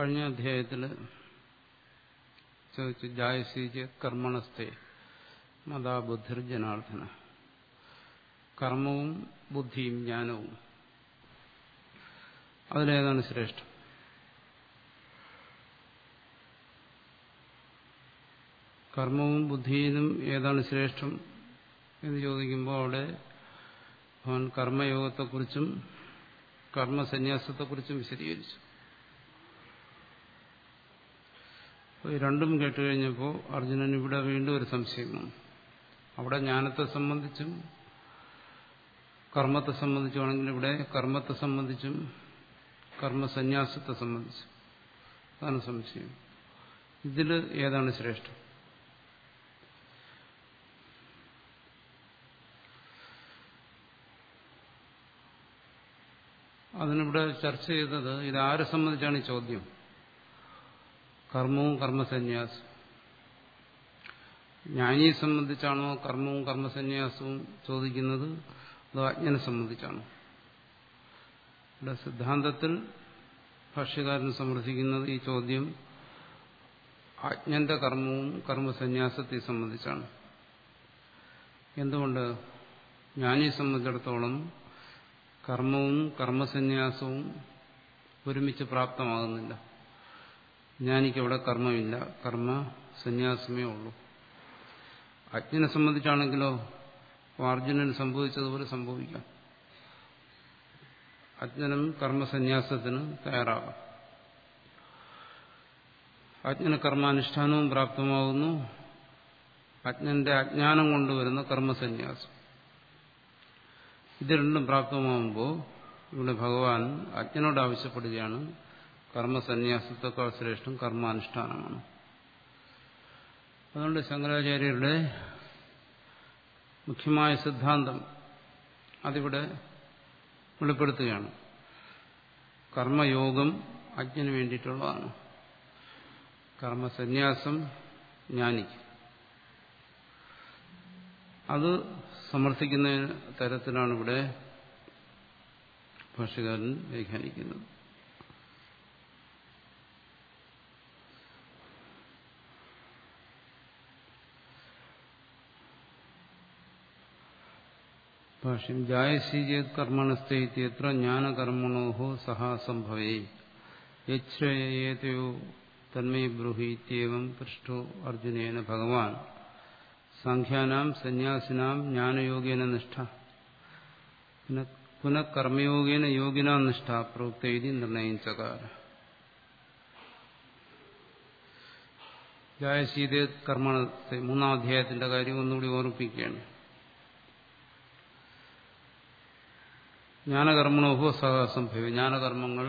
കഴിഞ്ഞ അധ്യായത്തിൽ ചോദിച്ചു ജായസീജ് കർമ്മണസ്ഥേ മതാബുദ്ധിർ ജനാർദ്ദന കർമ്മവും ബുദ്ധിയും ജ്ഞാനവും അതിലേതാണ് ശ്രേഷ്ഠം കർമ്മവും ബുദ്ധിയിലും ഏതാണ് ശ്രേഷ്ഠം എന്ന് ചോദിക്കുമ്പോൾ അവിടെ അവൻ കർമ്മയോഗത്തെക്കുറിച്ചും കർമ്മസന്യാസത്തെക്കുറിച്ചും വിശദീകരിച്ചു രണ്ടും കേട്ടുകഴിഞ്ഞപ്പോൾ അർജുനൻ ഇവിടെ വീണ്ടും ഒരു സംശയം വന്നു അവിടെ ജ്ഞാനത്തെ സംബന്ധിച്ചും കർമ്മത്തെ സംബന്ധിച്ചുമാണെങ്കിൽ ഇവിടെ കർമ്മത്തെ സംബന്ധിച്ചും കർമ്മസന്യാസത്തെ സംബന്ധിച്ചും അതാണ് സംശയം ഇതിൽ ഏതാണ് ശ്രേഷ്ഠം അതിനിവിടെ ചർച്ച ചെയ്തത് ഇതാരെ സംബന്ധിച്ചാണ് ഈ ചോദ്യം കർമ്മവും കർമ്മസന്യാസവും ജ്ഞാനിയെ സംബന്ധിച്ചാണോ കർമ്മവും കർമ്മസന്യാസവും ചോദിക്കുന്നത് അതോ അജ്ഞനെ സംബന്ധിച്ചാണോ ഇവിടെ സിദ്ധാന്തത്തിൽ ഭാഷ്യകാരൻ സമർത്ഥിക്കുന്നത് ഈ ചോദ്യം അജ്ഞന്റെ കർമ്മവും കർമ്മസന്യാസത്തെ സംബന്ധിച്ചാണ് എന്തുകൊണ്ട് ജ്ഞാനിയെ സംബന്ധിച്ചിടത്തോളം കർമ്മവും കർമ്മസന്യാസവും ഒരുമിച്ച് പ്രാപ്തമാകുന്നില്ല ജ്ഞാനിക്കവിടെ കർമ്മമില്ല കർമ്മ സന്യാസമേ ഉള്ളൂ അജ്ഞനെ സംബന്ധിച്ചാണെങ്കിലോ അർജുനന് സംഭവിച്ചതുപോലെ സംഭവിക്കാം അജ്ഞനും കർമ്മസന്യാസത്തിന് തയ്യാറാകാം അജ്ഞന കർമാനുഷ്ഠാനവും പ്രാപ്തമാകുന്നു അജ്ഞന്റെ അജ്ഞാനം കൊണ്ടുവരുന്ന കർമ്മസന്യാസം ഇത് രണ്ടും പ്രാപ്തമാകുമ്പോൾ ഇവിടെ ഭഗവാൻ അജ്ഞനോട് ആവശ്യപ്പെടുകയാണ് കർമ്മസന്യാസത്തെക്കാൾ ശ്രേഷ്ഠം കർമാനുഷ്ഠാനമാണ് അതുകൊണ്ട് ശങ്കരാചാര്യരുടെ മുഖ്യമായ സിദ്ധാന്തം അതിവിടെ വെളിപ്പെടുത്തുകയാണ് കർമ്മയോഗം അജ്ഞന് വേണ്ടിയിട്ടുള്ളതാണ് കർമ്മസന്യാസം ജ്ഞാനിക്ക് അത് സമർത്ഥിക്കുന്ന തരത്തിലാണ് ഇവിടെ ഭാഷകാരൻ വ്യാഖ്യാനിക്കുന്നത് ഭാഷ്യം ജായസീചേത് കർമ്മണസ്ഥൈത്യത്ര ജ്ഞാനകർമ്മണോ സഹാ സംഭവേ യച്ഛ്രയേതയോ തന്മേ ബ്രൂഹീത്യവം പൃഷ്ടോ അർജുനേന ഭഗവാൻ സാഖ്യാനാം സന്യാസിനാം ജ്ഞാനയോഗേന നിഷ്ഠ പുനഃകർമ്മയോഗേന യോഗിനാ നിഷ്ഠ പ്രോക്തി നിർണയം ചകാര ജായസീതേ കർമ്മണത്തെ മൂന്നാം അധ്യായത്തിന്റെ കാര്യം ഒന്നുകൂടി ഓർമ്മിപ്പിക്കുകയാണ് ജ്ഞാനകർമ്മണോഹോ സഹസംഭവ ജ്ഞാനകർമ്മങ്ങൾ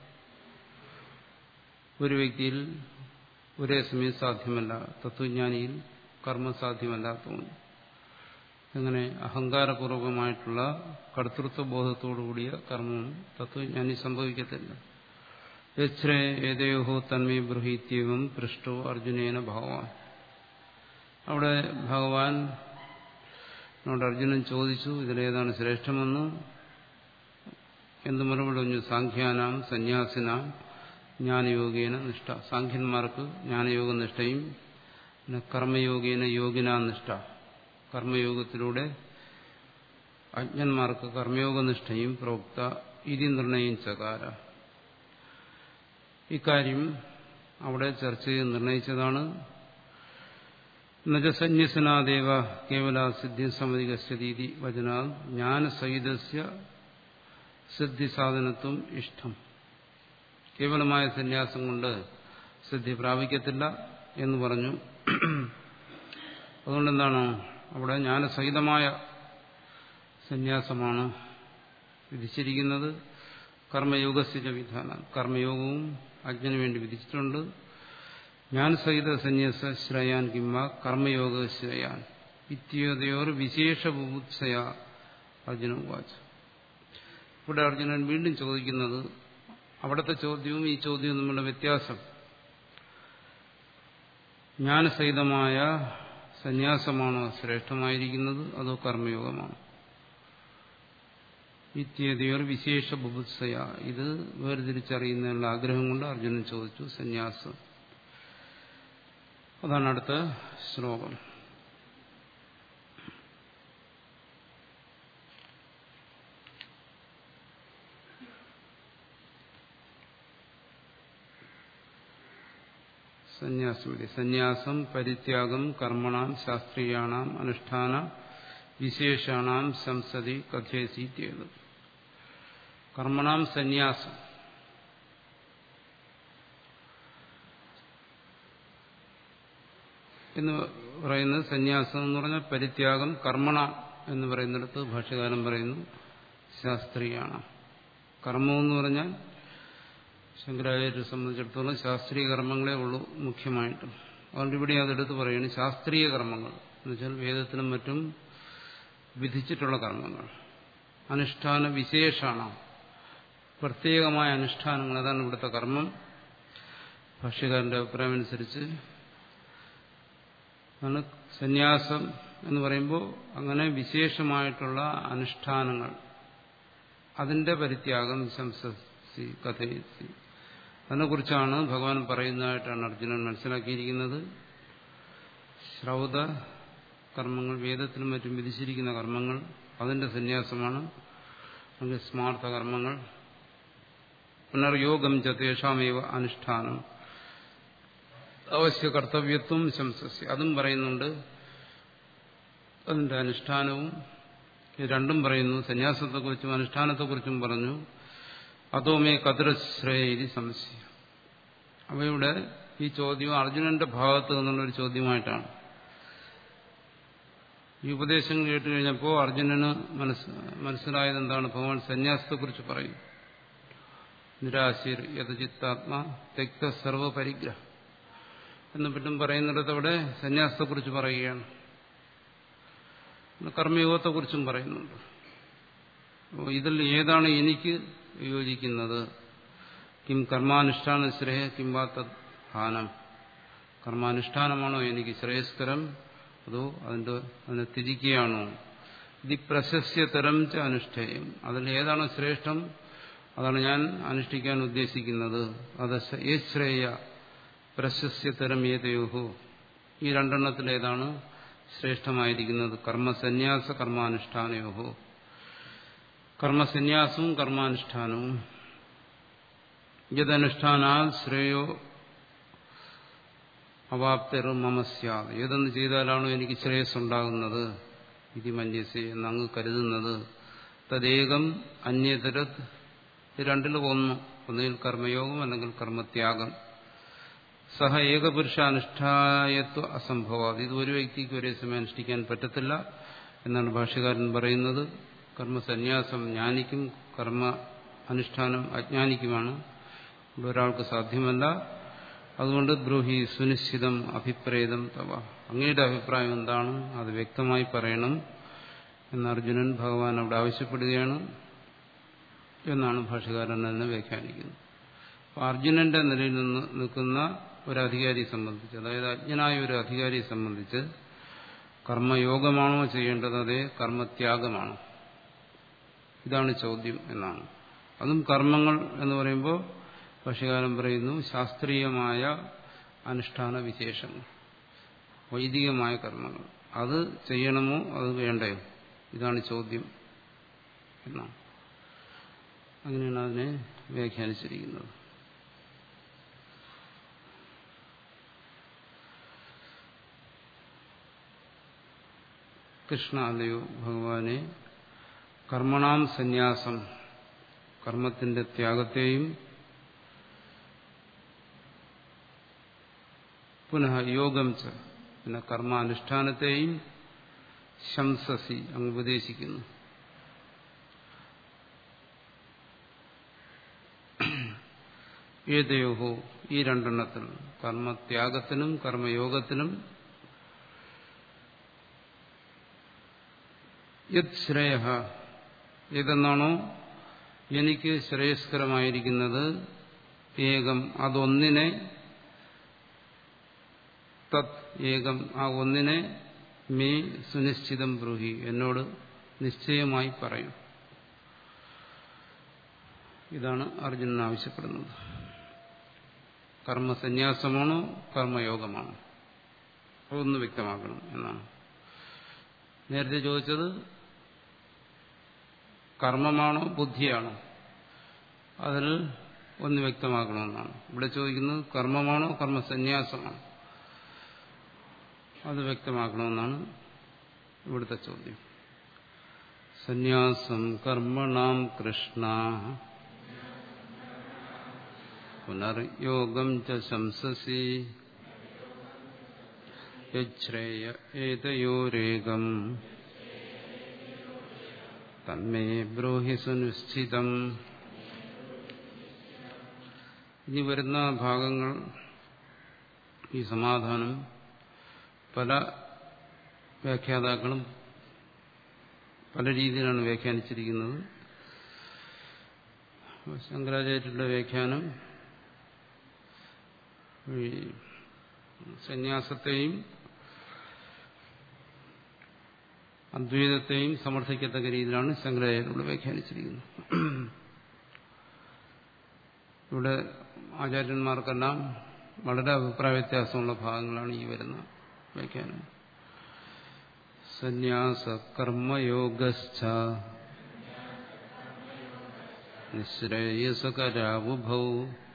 ഒരു വ്യക്തിയിൽ ഒരേ സമയം സാധ്യമല്ല തത്വജ്ഞാനിയിൽ കർമ്മം സാധ്യമല്ലാത്തതുകൊണ്ട് അങ്ങനെ അഹങ്കാരപൂർവകമായിട്ടുള്ള കർത്തൃത്വ ബോധത്തോടുകൂടിയ കർമ്മം തത്വജ്ഞാനി സംഭവിക്കത്തില്ല യച്ഛ്രേ ഏതയോഹോ തന്മേ ബൃഹീത്യവും പൃഷ്ടോ അർജുനേന ഭഗവാൻ അവിടെ ഭഗവാൻ എന്നോട് അർജുനൻ ചോദിച്ചു ഇതിലേതാണ് ശ്രേഷ്ഠമെന്ന് എന്ത് മറുപടി പറഞ്ഞു സാഖ്യാനാം സന്യാസിനാം ജ്ഞാനയോഗേന നിഷ്ഠ സാഖ്യന്മാർക്ക് ജ്ഞാനയോഗ നിഷ്ഠയും പിന്നെ കർമ്മയോഗേന യോഗിനാ നിഷ്ഠ കർമ്മയോഗത്തിലൂടെ അജ്ഞന്മാർക്ക് കർമ്മയോഗനിഷ്ഠയും പ്രോക്ത ഇതി നിർണയം ചകാര ഇക്കാര്യം അവിടെ ചർച്ച ചെയ്ത് നിർണയിച്ചതാണ് നജസന്യസനാദേവ കേവല സിദ്ധി സമ്മതികസ്ഥിതി വചനാൽ ജ്ഞാനസഹിതസ്യ സിദ്ധിസാധനത്വം ഇഷ്ടം കേവലമായ സന്യാസം കൊണ്ട് സിദ്ധി പ്രാപിക്കത്തില്ല എന്ന് പറഞ്ഞു അതുകൊണ്ടെന്താണ് അവിടെ ജ്ഞാനസഹിതമായ സന്യാസമാണ് വിധിച്ചിരിക്കുന്നത് കർമ്മയോഗസ്ഥിത വിധാനം കർമ്മയോഗവും അജ്ഞന് വേണ്ടി വിധിച്ചിട്ടുണ്ട് ജ്ഞാനസഹിത സന്യാസ ശ്രയാൻ കിംവ കർമ്മയോഗ ശ്രയാൻ ഇത്യോദയോർ വിശേഷ ബുഭുത്സയ അർജുന വാച്ച് ഇവിടെ അർജുനൻ വീണ്ടും ചോദിക്കുന്നത് അവിടുത്തെ ചോദ്യവും ഈ ചോദ്യവും തമ്മിലുള്ള വ്യത്യാസം ജ്ഞാനസഹിതമായ സന്യാസമാണോ ശ്രേഷ്ഠമായിരിക്കുന്നത് അതോ കർമ്മയോഗമാണോ ഇത്യേതിയോർ വിശേഷ ബുഭുത്സയ ഇത് വേർതിരിച്ചറിയുന്നതിനുള്ള ആഗ്രഹം കൊണ്ട് അർജുനൻ ചോദിച്ചു സന്യാസം അതാണ് അടുത്ത ശ്ലോകം സന്യാസം സന്യാസം പരിത്യാഗം കർമ്മണാം ശാസ്ത്രീയാണാം അനുഷ്ഠാന വിശേഷാണാം സംസതി കഥേസീത്യത് കർമ്മണാം സന്യാസം എന്ന് പറയുന്നത് സന്യാസം എന്ന് പറഞ്ഞാൽ പരിത്യാഗം കർമ്മണ എന്ന് പറയുന്നിടത്ത് ഭാഷ്യകാലം പറയുന്നു ശാസ്ത്രീയാണ് കർമ്മം എന്ന് പറഞ്ഞാൽ ശങ്കരാചാര്യരെ സംബന്ധിച്ചിടത്തോളം ശാസ്ത്രീയ കർമ്മങ്ങളെ ഉള്ളൂ മുഖ്യമായിട്ടും അതുകൊണ്ട് ഇവിടെ അതെടുത്ത് പറയുന്നു ശാസ്ത്രീയ കർമ്മങ്ങൾ എന്നുവെച്ചാൽ വേദത്തിനും മറ്റും വിധിച്ചിട്ടുള്ള കർമ്മങ്ങൾ അനുഷ്ഠാന വിശേഷാണ് പ്രത്യേകമായ അനുഷ്ഠാനങ്ങൾ അതാണ് ഇവിടുത്തെ കർമ്മം ഭാഷ്യകാരന്റെ അഭിപ്രായം അനുസരിച്ച് ആണ് സന്യാസം എന്ന് പറയുമ്പോൾ അങ്ങനെ വിശേഷമായിട്ടുള്ള അനുഷ്ഠാനങ്ങൾ അതിന്റെ പരിത്യാഗം ശംസി കഥയസി അതിനെക്കുറിച്ചാണ് ഭഗവാൻ പറയുന്നതായിട്ടാണ് അർജുനൻ മനസ്സിലാക്കിയിരിക്കുന്നത് ശ്രൗത കർമ്മങ്ങൾ വേദത്തിലും മറ്റും വിധിച്ചിരിക്കുന്ന കർമ്മങ്ങൾ അതിന്റെ സന്യാസമാണ് അല്ലെങ്കിൽ സ്മാർത്ഥ കർമ്മങ്ങൾ പുനർയോഗം ചതേഷാമേവ അനുഷ്ഠാനം അവശ്യ കർത്തവ്യത്വം ശംസസ്യ അതും പറയുന്നുണ്ട് അതിന്റെ അനുഷ്ഠാനവും രണ്ടും പറയുന്നു സന്യാസത്തെക്കുറിച്ചും അനുഷ്ഠാനത്തെക്കുറിച്ചും പറഞ്ഞു അതോമേ കതിരശ്രേയ സംശയം അവയുടെ ഈ ചോദ്യം അർജുനന്റെ ഭാഗത്ത് നിന്നുള്ളൊരു ചോദ്യമായിട്ടാണ് ഈ ഉപദേശങ്ങൾ കേട്ട് കഴിഞ്ഞപ്പോൾ അർജുനന് മനസ്സ് മനസ്സിലായത് എന്താണ് ഭഗവാൻ സന്യാസത്തെക്കുറിച്ച് പറയും നിരാശീർ യഥചിത്താത്മ തെക്ത സർവപരിഗ്രഹം എന്ന് പറ്റും പറയുന്നിടത്ത് അവിടെ സന്യാസത്തെക്കുറിച്ച് പറയുകയാണ് കർമ്മയോഗത്തെക്കുറിച്ചും പറയുന്നുണ്ട് ഇതിൽ ഏതാണ് എനിക്ക് യോജിക്കുന്നത് കിം കർമാനുഷ്ഠാന ശ്രേയ കിംവാത്ത ഹാനം കർമാനുഷ്ഠാനമാണോ എനിക്ക് ശ്രേയസ്കരം അതോ അതിന്റെ അതിനെ തിരിക്കുകയാണോ ഇത് പ്രശസ്യതരം ച അനുഷ്ഠേയം അതിൽ ഏതാണോ ശ്രേഷ്ഠം അതാണ് ഞാൻ അനുഷ്ഠിക്കാൻ ഉദ്ദേശിക്കുന്നത് അത് ഏ ശ്രേയ പ്രശസ്യതരം ഏതയോഹോ ഈ രണ്ടെണ്ണത്തിൽ ഏതാണ് ശ്രേഷ്ഠമായിരിക്കുന്നത് കർമ്മസന്യാസ കർമാനുഷ്ഠാനയോഹോ കർമ്മസന്യാസവും കർമാനുഷ്ഠാനവും യദനുഷ്ഠാനാൽ ശ്രേയോ അവാപ്തർ മമസ്യാത് ഏതെന്ന് ചെയ്താലാണോ എനിക്ക് ശ്രേയസ് ഉണ്ടാകുന്നത് ഇത് മന്യസെ എന്നങ്ങ് കരുതുന്നത് തദേകം അന്യതരത് രണ്ടിലും ഒന്ന് ഒന്നുകിൽ കർമ്മയോഗം അല്ലെങ്കിൽ കർമ്മത്യാഗം സഹ ഏകപുരുഷാനുഷ്ഠായത്വ അസംഭവം ഇത് ഒരു വ്യക്തിക്ക് ഒരേ സമയം അനുഷ്ഠിക്കാൻ പറ്റത്തില്ല എന്നാണ് ഭാഷ്യകാരൻ പറയുന്നത് കർമ്മസന്യാസം ജ്ഞാനിക്കും കർമ്മ അനുഷ്ഠാനം അജ്ഞാനിക്കുമാണ് ഒരാൾക്ക് സാധ്യമല്ല അതുകൊണ്ട് ബ്രൂഹി സുനിശ്ചിതം അഭിപ്രേതം തവ അങ്ങയുടെ അഭിപ്രായം എന്താണ് അത് വ്യക്തമായി പറയണം എന്ന് അർജുനൻ ഭഗവാൻ അവിടെ ആവശ്യപ്പെടുകയാണ് എന്നാണ് ഭാഷകാരൻ തന്നെ വ്യാഖ്യാനിക്കുന്നത് അപ്പോൾ അർജുനന്റെ നിലയിൽ നിന്ന് നിൽക്കുന്ന ഒരു അധികാരിയെ സംബന്ധിച്ച് അതായത് അജ്ഞനായ ഒരു അധികാരിയെ സംബന്ധിച്ച് കർമ്മയോഗമാണോ ചെയ്യേണ്ടത് അതേ കർമ്മത്യാഗമാണോ ഇതാണ് ചോദ്യം എന്നാണ് അതും കർമ്മങ്ങൾ എന്ന് പറയുമ്പോൾ ഭാഷകാലം പറയുന്നു ശാസ്ത്രീയമായ അനുഷ്ഠാന വിശേഷങ്ങൾ വൈദികമായ കർമ്മങ്ങൾ അത് ചെയ്യണമോ അത് വേണ്ടയോ ഇതാണ് ചോദ്യം എന്നാണ് അങ്ങനെയാണ് അതിനെ വ്യാഖ്യാനിച്ചിരിക്കുന്നത് കൃഷ്ണ അല്ലയോ ഭഗവാനെ കർമ്മണാം സന്യാസം കർമ്മത്തിന്റെ ത്യാഗത്തെയും പുനഃ യോഗം ച പിന്നെ കർമാനുഷ്ഠാനത്തെയും ശംസസി അങ്ങ് ഉപദേശിക്കുന്നു ഏതയോഹോ ഈ രണ്ടെണ്ണത്തിൽ കർമ്മത്യാഗത്തിനും കർമ്മയോഗത്തിനും യത് ശ്രേയ ഏതെന്നാണോ എനിക്ക് ശ്രേയസ്കരമായിരിക്കുന്നത് ഏകം അതൊന്നിനെ തത് ഏകം ആ ഒന്നിനെ മേ സുനിശ്ചിതം ബ്രൂഹി എന്നോട് നിശ്ചയമായി പറയും ഇതാണ് അർജുനൻ ആവശ്യപ്പെടുന്നത് കർമ്മസന്യാസമാണോ കർമ്മയോഗമാണോ അതൊന്ന് വ്യക്തമാക്കണം എന്നാണ് നേരത്തെ ചോദിച്ചത് കർമ്മമാണോ ബുദ്ധിയാണോ അതിൽ ഒന്ന് വ്യക്തമാക്കണമെന്നാണ് ഇവിടെ ചോദിക്കുന്നത് കർമ്മമാണോ കർമ്മസന്യാസമാണോ അത് വ്യക്തമാക്കണമെന്നാണ് ഇവിടുത്തെ ചോദ്യം സന്യാസം കർമ്മണാം കൃഷ്ണ പുനർയോഗം ച ശംസസി യശ്രേയ ഏതയോരേകം തന്മേ ബ്രോഹി സുനിശ്ചിതം ഇനി വരുന്ന ഭാഗങ്ങൾ ഈ സമാധാനം പല വ്യാഖ്യാതാക്കളും പല രീതിയിലാണ് വ്യാഖ്യാനിച്ചിരിക്കുന്നത് ശങ്കരാചാര്യരുടെ വ്യാഖ്യാനം ഈ സന്യാസത്തെയും അദ്വൈതത്തെയും സമർത്ഥിക്കത്തക്ക രീതിയിലാണ് ശങ്കരാചാര്യരുടെ വ്യാഖ്യാനിച്ചിരിക്കുന്നത് ഇവിടെ ആചാര്യന്മാർക്കെല്ലാം വളരെ അഭിപ്രായ വ്യത്യാസമുള്ള ഭാഗങ്ങളാണ് ഈ വരുന്ന വ്യാഖ്യാനം സന്യാസ കർമ്മയോഗശ്ച നിശ്രേയസകരാവുഭൗ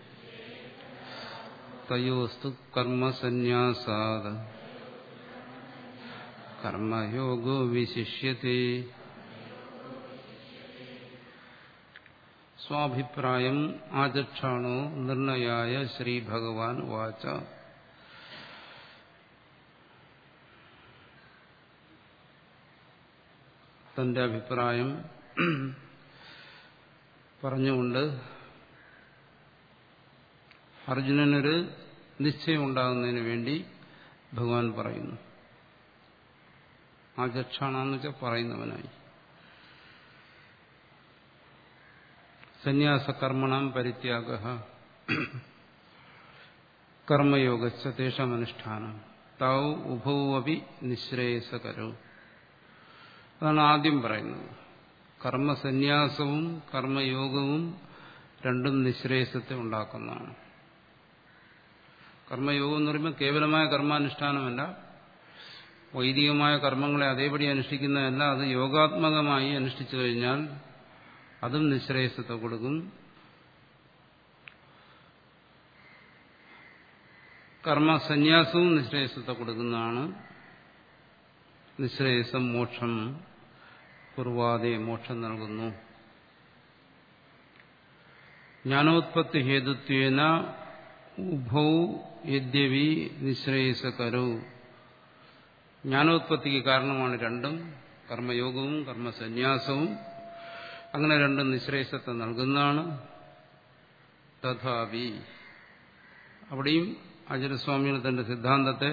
തയോസ്തു കർമ്മസന്യാസാത് കർമ്മയോഗോ വിശിഷ്യത്തെ സ്വാഭിപ്രായം ആചക്ഷാണോ നിർണയായ ശ്രീഭഗവാൻ വാച തന്റെ അഭിപ്രായം പറഞ്ഞുകൊണ്ട് അർജുനനൊരു നിശ്ചയം ഉണ്ടാകുന്നതിന് വേണ്ടി ഭഗവാൻ പറയുന്നു ആചക്ഷാണെന്ന് വെച്ചാൽ പറയുന്നവനായി സന്യാസകർമ്മണം പരിത്യാഗ കർമ്മയോഗ തേഷമനുഷ്ഠാനം തൗ ഉഭൗ അപി നിശ്രേയസകരവും അതാണ് ആദ്യം പറയുന്നത് കർമ്മസന്യാസവും കർമ്മയോഗവും രണ്ടും നിശ്രേയസത്തെ ഉണ്ടാക്കുന്നതാണ് കർമ്മയോഗം എന്ന് പറയുമ്പോൾ കേവലമായ കർമാനുഷ്ഠാനമല്ല വൈദികമായ കർമ്മങ്ങളെ അതേപടി അനുഷ്ഠിക്കുന്നതല്ല അത് യോഗാത്മകമായി അനുഷ്ഠിച്ചു കഴിഞ്ഞാൽ അതും നിശ്രേയസത്തെ കൊടുക്കും കർമ്മസന്യാസവും നിശ്രേയസത്തെ കൊടുക്കുന്നതാണ് നിശ്രേയസം മോക്ഷം കുർവാതെ മോക്ഷം നൽകുന്നു ജ്ഞാനോത്പത്തി ഹേതുത്വേന ഉഭൗ യദ്യവി നിശ്രേയസകരോ ജ്ഞാനോത്പത്തിക്ക് കാരണമാണ് രണ്ടും കർമ്മയോഗവും കർമ്മസന്യാസവും അങ്ങനെ രണ്ടും നിശ്രേയസത്തെ നൽകുന്നതാണ് തഥാപി അവിടെയും ആചാര്യസ്വാമികൾ തന്റെ സിദ്ധാന്തത്തെ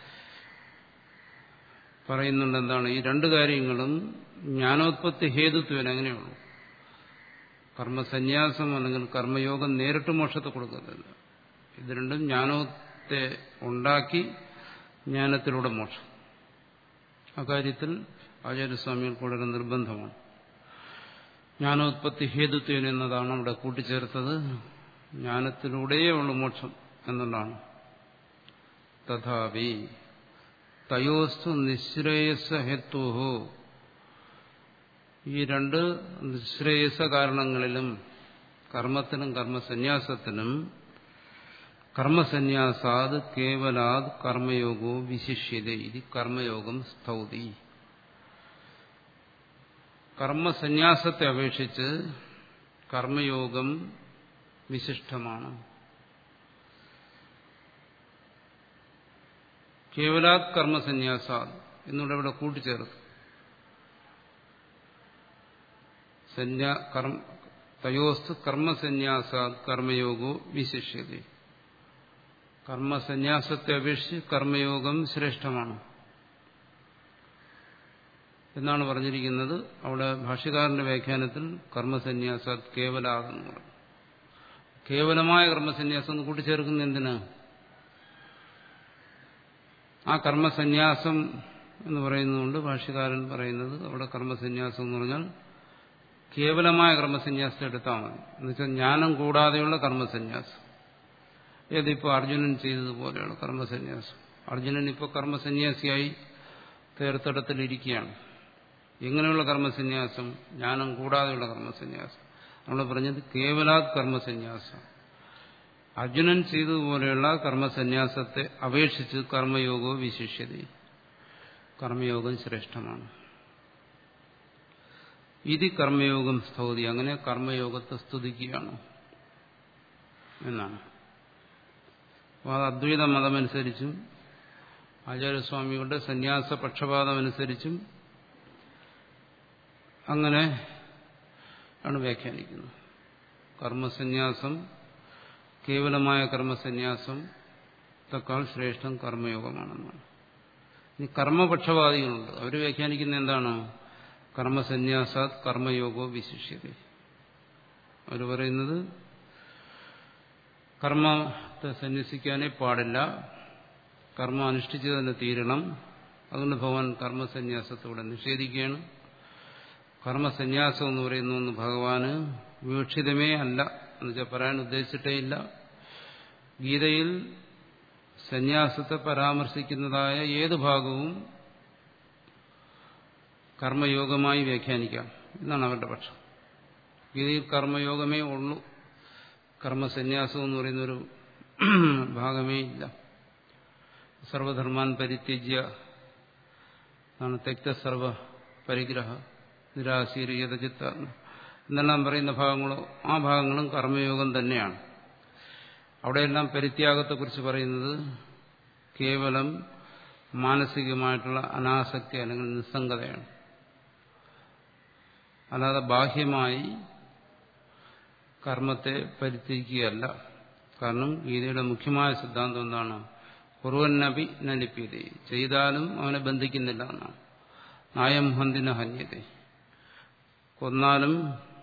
പറയുന്നുണ്ട് എന്താണ് ഈ രണ്ട് കാര്യങ്ങളും ജ്ഞാനോത്പത്തി ഹേതുത്വന് അങ്ങനെയുള്ളൂ കർമ്മസന്യാസം അല്ലെങ്കിൽ കർമ്മയോഗം നേരിട്ട് മോക്ഷത്തെ കൊടുക്കുന്നില്ല ഇത് രണ്ടും ജ്ഞാനത്തെ ഉണ്ടാക്കി ജ്ഞാനത്തിലൂടെ മോക്ഷം അക്കാര്യത്തിൽ ആചാര്യസ്വാമികൾക്ക് വളരെ നിർബന്ധമാണ് ജ്ഞാനോത്പത്തി ഹേതുത്വൻ എന്നതാണ് അവിടെ കൂട്ടിച്ചേർത്തത് ജ്ഞാനത്തിലൂടെയേ ഉള്ളു മോക്ഷം എന്നുള്ളതാണ് തഥാപി തയോസ്തു നിശ്രേയസ ഹേത്വഹോ ഈ രണ്ട് നിശ്രേയസ കാരണങ്ങളിലും കർമ്മത്തിനും കർമ്മസന്യാസത്തിനും കർമ്മസന്യാസാത് കേവലാത് കർമ്മയോഗോ വിശിഷ്യത ഇത് കർമ്മയോഗം സ്തൗതി കർമ്മസന്യാസത്തെ അപേക്ഷിച്ച് കർമ്മയോഗം വിശിഷ്ടമാണ് കേവലാത് കർമ്മസന്യാസാത് എന്നിവിടെ ഇവിടെ കൂട്ടിച്ചേർത്തു തയോസ്തു കർമ്മസന്യാസാത് കർമ്മയോഗോ വിശിഷ്യത കർമ്മസന്യാസത്തെ അപേക്ഷിച്ച് കർമ്മയോഗം ശ്രേഷ്ഠമാണ് എന്നാണ് പറഞ്ഞിരിക്കുന്നത് അവിടെ ഭാഷ്യകാരന്റെ വ്യാഖ്യാനത്തിൽ കർമ്മസന്യാസാത് കേവലാതെന്ന് പറഞ്ഞു കേവലമായ കർമ്മസന്യാസം എന്ന് കൂട്ടിച്ചേർക്കുന്ന എന്തിനാ ആ കർമ്മസന്യാസം എന്ന് പറയുന്നതുകൊണ്ട് ഭാഷ്യകാരൻ പറയുന്നത് അവിടെ കർമ്മസന്യാസം എന്ന് പറഞ്ഞാൽ കേവലമായ കർമ്മസന്യാസം എടുത്താൽ മതി എന്നുവെച്ചാൽ ജ്ഞാനം കൂടാതെയുള്ള കർമ്മസന്യാസം ഏതിപ്പോൾ അർജുനൻ ചെയ്തതുപോലെയുള്ള കർമ്മസന്യാസം അർജുനൻ ഇപ്പോൾ കർമ്മസന്യാസിയായി തീർത്ഥടത്തിലിരിക്കുകയാണ് എങ്ങനെയുള്ള കർമ്മസന്യാസം ജ്ഞാനം കൂടാതെയുള്ള കർമ്മസന്യാസം നമ്മൾ പറഞ്ഞത് കേവലാത് കർമ്മസന്യാസം അർജുനൻ ചെയ്തതുപോലെയുള്ള കർമ്മസന്യാസത്തെ അപേക്ഷിച്ച് കർമ്മയോഗവും വിശിഷ്യത കർമ്മയോഗം ശ്രേഷ്ഠമാണ് ഇത് കർമ്മയോഗം സ്തൗതി അങ്ങനെ കർമ്മയോഗത്തെ സ്തുതിക്കുകയാണ് എന്നാണ് അപ്പോൾ അത് അദ്വൈത മതമനുസരിച്ചും ആചാര്യസ്വാമികളുടെ സന്യാസ പക്ഷപാതമനുസരിച്ചും അങ്ങനെ ആണ് വ്യാഖ്യാനിക്കുന്നത് കർമ്മസന്യാസം കേവലമായ കർമ്മസന്യാസം തക്കാൾ ശ്രേഷ്ഠം കർമ്മയോഗമാണെന്നാണ് ഇനി കർമ്മപക്ഷപാതികളുണ്ട് അവർ വ്യാഖ്യാനിക്കുന്ന എന്താണ് കർമ്മസന്യാസാത് കർമ്മയോഗോ വിശിഷ്യത അവർ പറയുന്നത് കർമ്മത്തെ സന്യസിക്കാനേ പാടില്ല കർമ്മം അനുഷ്ഠിച്ചു തന്നെ തീരണം അതുകൊണ്ട് ഭഗവാൻ കർമ്മസന്യാസത്തോടെ നിഷേധിക്കുകയാണ് കർമ്മസന്യാസം എന്ന് പറയുന്ന ഒന്ന് ഭഗവാന് വിവക്ഷിതമേ അല്ല എന്നുവെച്ചാൽ പറയാൻ ഉദ്ദേശിച്ചിട്ടേ ഇല്ല ഗീതയിൽ സന്യാസത്തെ പരാമർശിക്കുന്നതായ ഏത് ഭാഗവും കർമ്മയോഗമായി വ്യാഖ്യാനിക്കാം എന്നാണ് അവരുടെ പക്ഷം ഗീതയിൽ കർമ്മയോഗമേ ഉള്ളൂ കർമ്മസന്യാസം എന്ന് പറയുന്നൊരു ഭാഗമേ ഇല്ല സർവധർമാൻ പരിത്യജ്യ ആണ് തെക്ത സർവ പരിഗ്രഹ നിരാശീരിയതചിത്ത എന്നെല്ലാം പറയുന്ന ഭാഗങ്ങളോ ആ ഭാഗങ്ങളും കർമ്മയോഗം തന്നെയാണ് അവിടെയെല്ലാം പരിത്യാഗത്തെക്കുറിച്ച് പറയുന്നത് കേവലം മാനസികമായിട്ടുള്ള അനാസക്തി അല്ലെങ്കിൽ നിസ്സംഗതയാണ് അല്ലാതെ ബാഹ്യമായി കർമ്മത്തെ പരിത്യജിക്കുകയല്ല കാരണം ഗീതയുടെ മുഖ്യമായ സിദ്ധാന്തം എന്താണ് കുറുവന്നബി നലിപ്യത ചെയ്താലും അവനെ ബന്ധിക്കുന്നില്ല എന്നാണ് നായം ഹന്തിന ഹന്യത കൊന്നാലും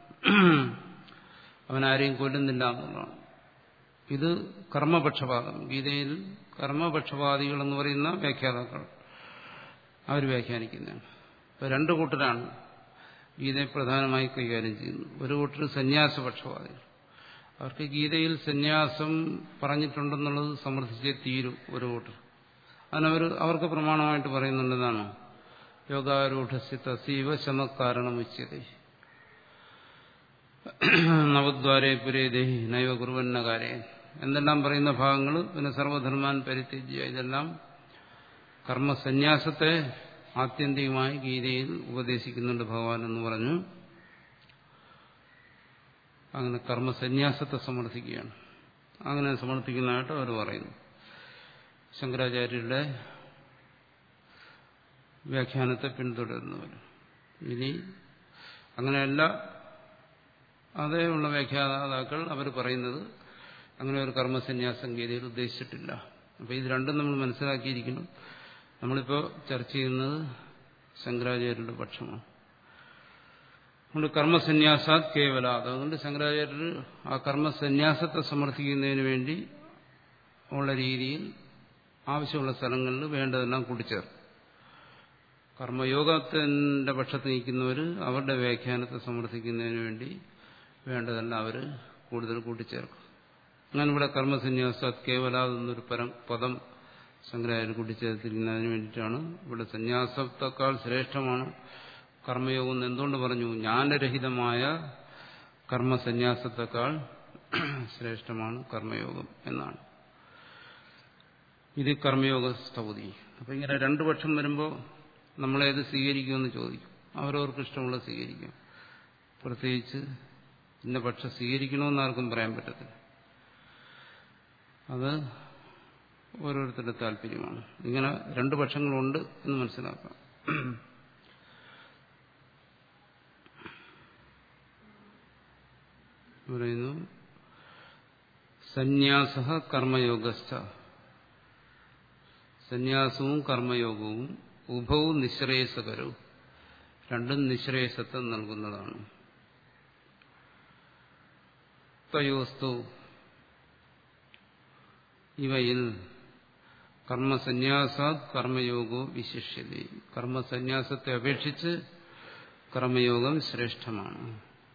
അവനാരെയും കൊല്ലുന്നില്ല എന്നുള്ളതാണ് ഇത് കർമ്മപക്ഷപാതം ഗീതയിൽ കർമ്മപക്ഷപാതികൾ എന്ന് പറയുന്ന വ്യാഖ്യാതാക്കൾ അവർ വ്യാഖ്യാനിക്കുന്നതാണ് ഇപ്പൊ രണ്ടു കൂട്ടരാണ് ഗീതയെ പ്രധാനമായി കൈകാര്യം ചെയ്യുന്നത് ഒരു കൂട്ടർ സന്യാസപക്ഷപാതികൾ അവർക്ക് ഗീതയിൽ സന്യാസം പറഞ്ഞിട്ടുണ്ടെന്നുള്ളത് സമർത്ഥിച്ചേ തീരും ഒരു കൂട്ടർ അതിനവർ അവർക്ക് പ്രമാണമായിട്ട് പറയുന്നുണ്ടെന്നാണ് യോഗാരൂഢസ്യ തസീവ ശമക്കാരണം ഉച്ചത നവദ്വാരേ പുരേദേഹി നൈവ കുറുവന്നകാരേ എന്തെല്ലാം പറയുന്ന ഭാഗങ്ങൾ പിന്നെ സർവധർമാൻ പരിത്യജ്യ ഇതെല്ലാം കർമ്മസന്യാസത്തെ ആത്യന്തികമായി ഗീതയിൽ ഉപദേശിക്കുന്നുണ്ട് ഭഗവാൻ എന്ന് പറഞ്ഞു അങ്ങനെ കർമ്മസന്യാസത്തെ സമർത്ഥിക്കുകയാണ് അങ്ങനെ സമർത്ഥിക്കുന്നതായിട്ട് അവർ പറയുന്നു ശങ്കരാചാര്യരുടെ വ്യാഖ്യാനത്തെ പിന്തുടരുന്നവർ ഇനി അങ്ങനെയല്ല അതേയുള്ള വ്യാഖ്യാതാക്കൾ അവർ പറയുന്നത് അങ്ങനെ ഒരു കർമ്മസന്യാസം ഗീതയിൽ ഉദ്ദേശിച്ചിട്ടില്ല അപ്പോൾ ഇത് രണ്ടും നമ്മൾ മനസ്സിലാക്കിയിരിക്കണം നമ്മളിപ്പോൾ ചർച്ച ചെയ്യുന്നത് ശങ്കരാചാര്യരുടെ പക്ഷമാണ് അതുകൊണ്ട് കർമ്മസന്യാസാത് കേവല അതുകൊണ്ട് ശങ്കരാചാര്യർ ആ കർമ്മസന്യാസത്തെ സമർത്ഥിക്കുന്നതിന് വേണ്ടി ഉള്ള രീതിയിൽ ആവശ്യമുള്ള സ്ഥലങ്ങളിൽ വേണ്ടതെല്ലാം കൂട്ടിച്ചേർക്കും കർമ്മയോഗത്തിന്റെ പക്ഷത്ത് നിൽക്കുന്നവർ അവരുടെ വ്യാഖ്യാനത്തെ സമർത്ഥിക്കുന്നതിന് വേണ്ടി വേണ്ടതെല്ലാം അവർ കൂടുതൽ കൂട്ടിച്ചേർക്കും അങ്ങനെ ഇവിടെ കർമ്മസന്യാസാത് കേവലാത് എന്നൊരു പരം പദം ശങ്കരാചാര്യ കൂട്ടിച്ചേർത്തിരിക്കുന്നതിന് വേണ്ടിയിട്ടാണ് ഇവിടെ സന്യാസത്തെക്കാൾ ശ്രേഷ്ഠമാണ് കർമ്മയോഗം എന്ന് എന്തുകൊണ്ട് പറഞ്ഞു ജ്ഞാനരഹിതമായ കർമ്മസന്യാസത്തെക്കാൾ ശ്രേഷ്ഠമാണ് കർമ്മയോഗം എന്നാണ് ഇത് കർമ്മയോഗ സ്തൗതി അപ്പൊ ഇങ്ങനെ രണ്ടു പക്ഷം വരുമ്പോൾ നമ്മളേത് സ്വീകരിക്കുമെന്ന് ചോദിക്കും അവരവർക്ക് ഇഷ്ടമുള്ള സ്വീകരിക്കും പ്രത്യേകിച്ച് ഇന്ന പക്ഷം സ്വീകരിക്കണമെന്ന് ആർക്കും പറയാൻ പറ്റത്തില്ല അത് ഓരോരുത്തരുടെ താല്പര്യമാണ് ഇങ്ങനെ രണ്ടു പക്ഷങ്ങളുണ്ട് എന്ന് മനസ്സിലാക്കാം പറയുന്നു സന്യാസ കർമ്മയോഗസ്ഥ സന്യാസവും കർമ്മയോഗവും ഉഭവും നിശ്രേയസകരവും രണ്ടും നിശ്രേയസത്വം നൽകുന്നതാണ് തയോസ്തു ഇവയിൽ കർമ്മസന്യാസാത് കർമ്മയോഗോ വിശിഷ്യത കർമ്മസന്യാസത്തെ അപേക്ഷിച്ച് കർമ്മയോഗം ശ്രേഷ്ഠമാണ്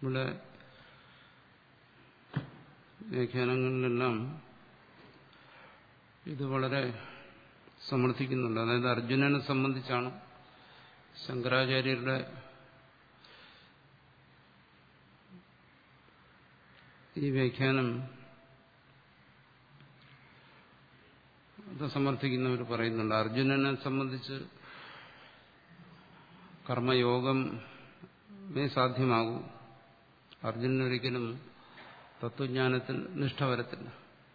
ഇവിടെ വ്യാഖ്യാനങ്ങളിലെല്ലാം ഇത് വളരെ സമർത്ഥിക്കുന്നുണ്ട് അതായത് അർജുനനെ സംബന്ധിച്ചാണ് ശങ്കരാചാര്യരുടെ ഈ വ്യാഖ്യാനം അത് സമർത്ഥിക്കുന്നവർ പറയുന്നുണ്ട് അർജുനനെ സംബന്ധിച്ച് കർമ്മയോഗമേ സാധ്യമാകൂ അർജുനനൊരിക്കലും തത്വജ്ഞാനത്തിൽ നിഷ്ഠ വരത്തില്ല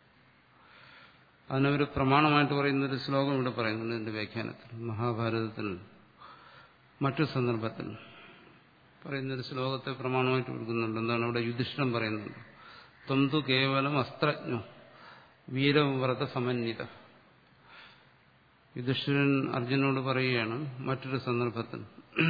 അതിനവർ പ്രമാണമായിട്ട് പറയുന്നൊരു ശ്ലോകം ഇവിടെ പറയുന്നുണ്ട് എന്റെ വ്യാഖ്യാനത്തിൽ മഹാഭാരതത്തിൽ മറ്റു സന്ദർഭത്തിൽ പറയുന്നൊരു ശ്ലോകത്തെ പ്രമാണമായിട്ട് കൊടുക്കുന്നുണ്ട് എന്താണ് അവിടെ യുധിഷ്ഠിരം പറയുന്നുണ്ട് ത്വന്തു കേവലം അസ്ത്രജ്ഞോ വീരവ്രത സമന്വിത യുധിഷ്ഠിരൻ അർജുനോട് പറയുകയാണ് മറ്റൊരു സന്ദർഭത്തിൽ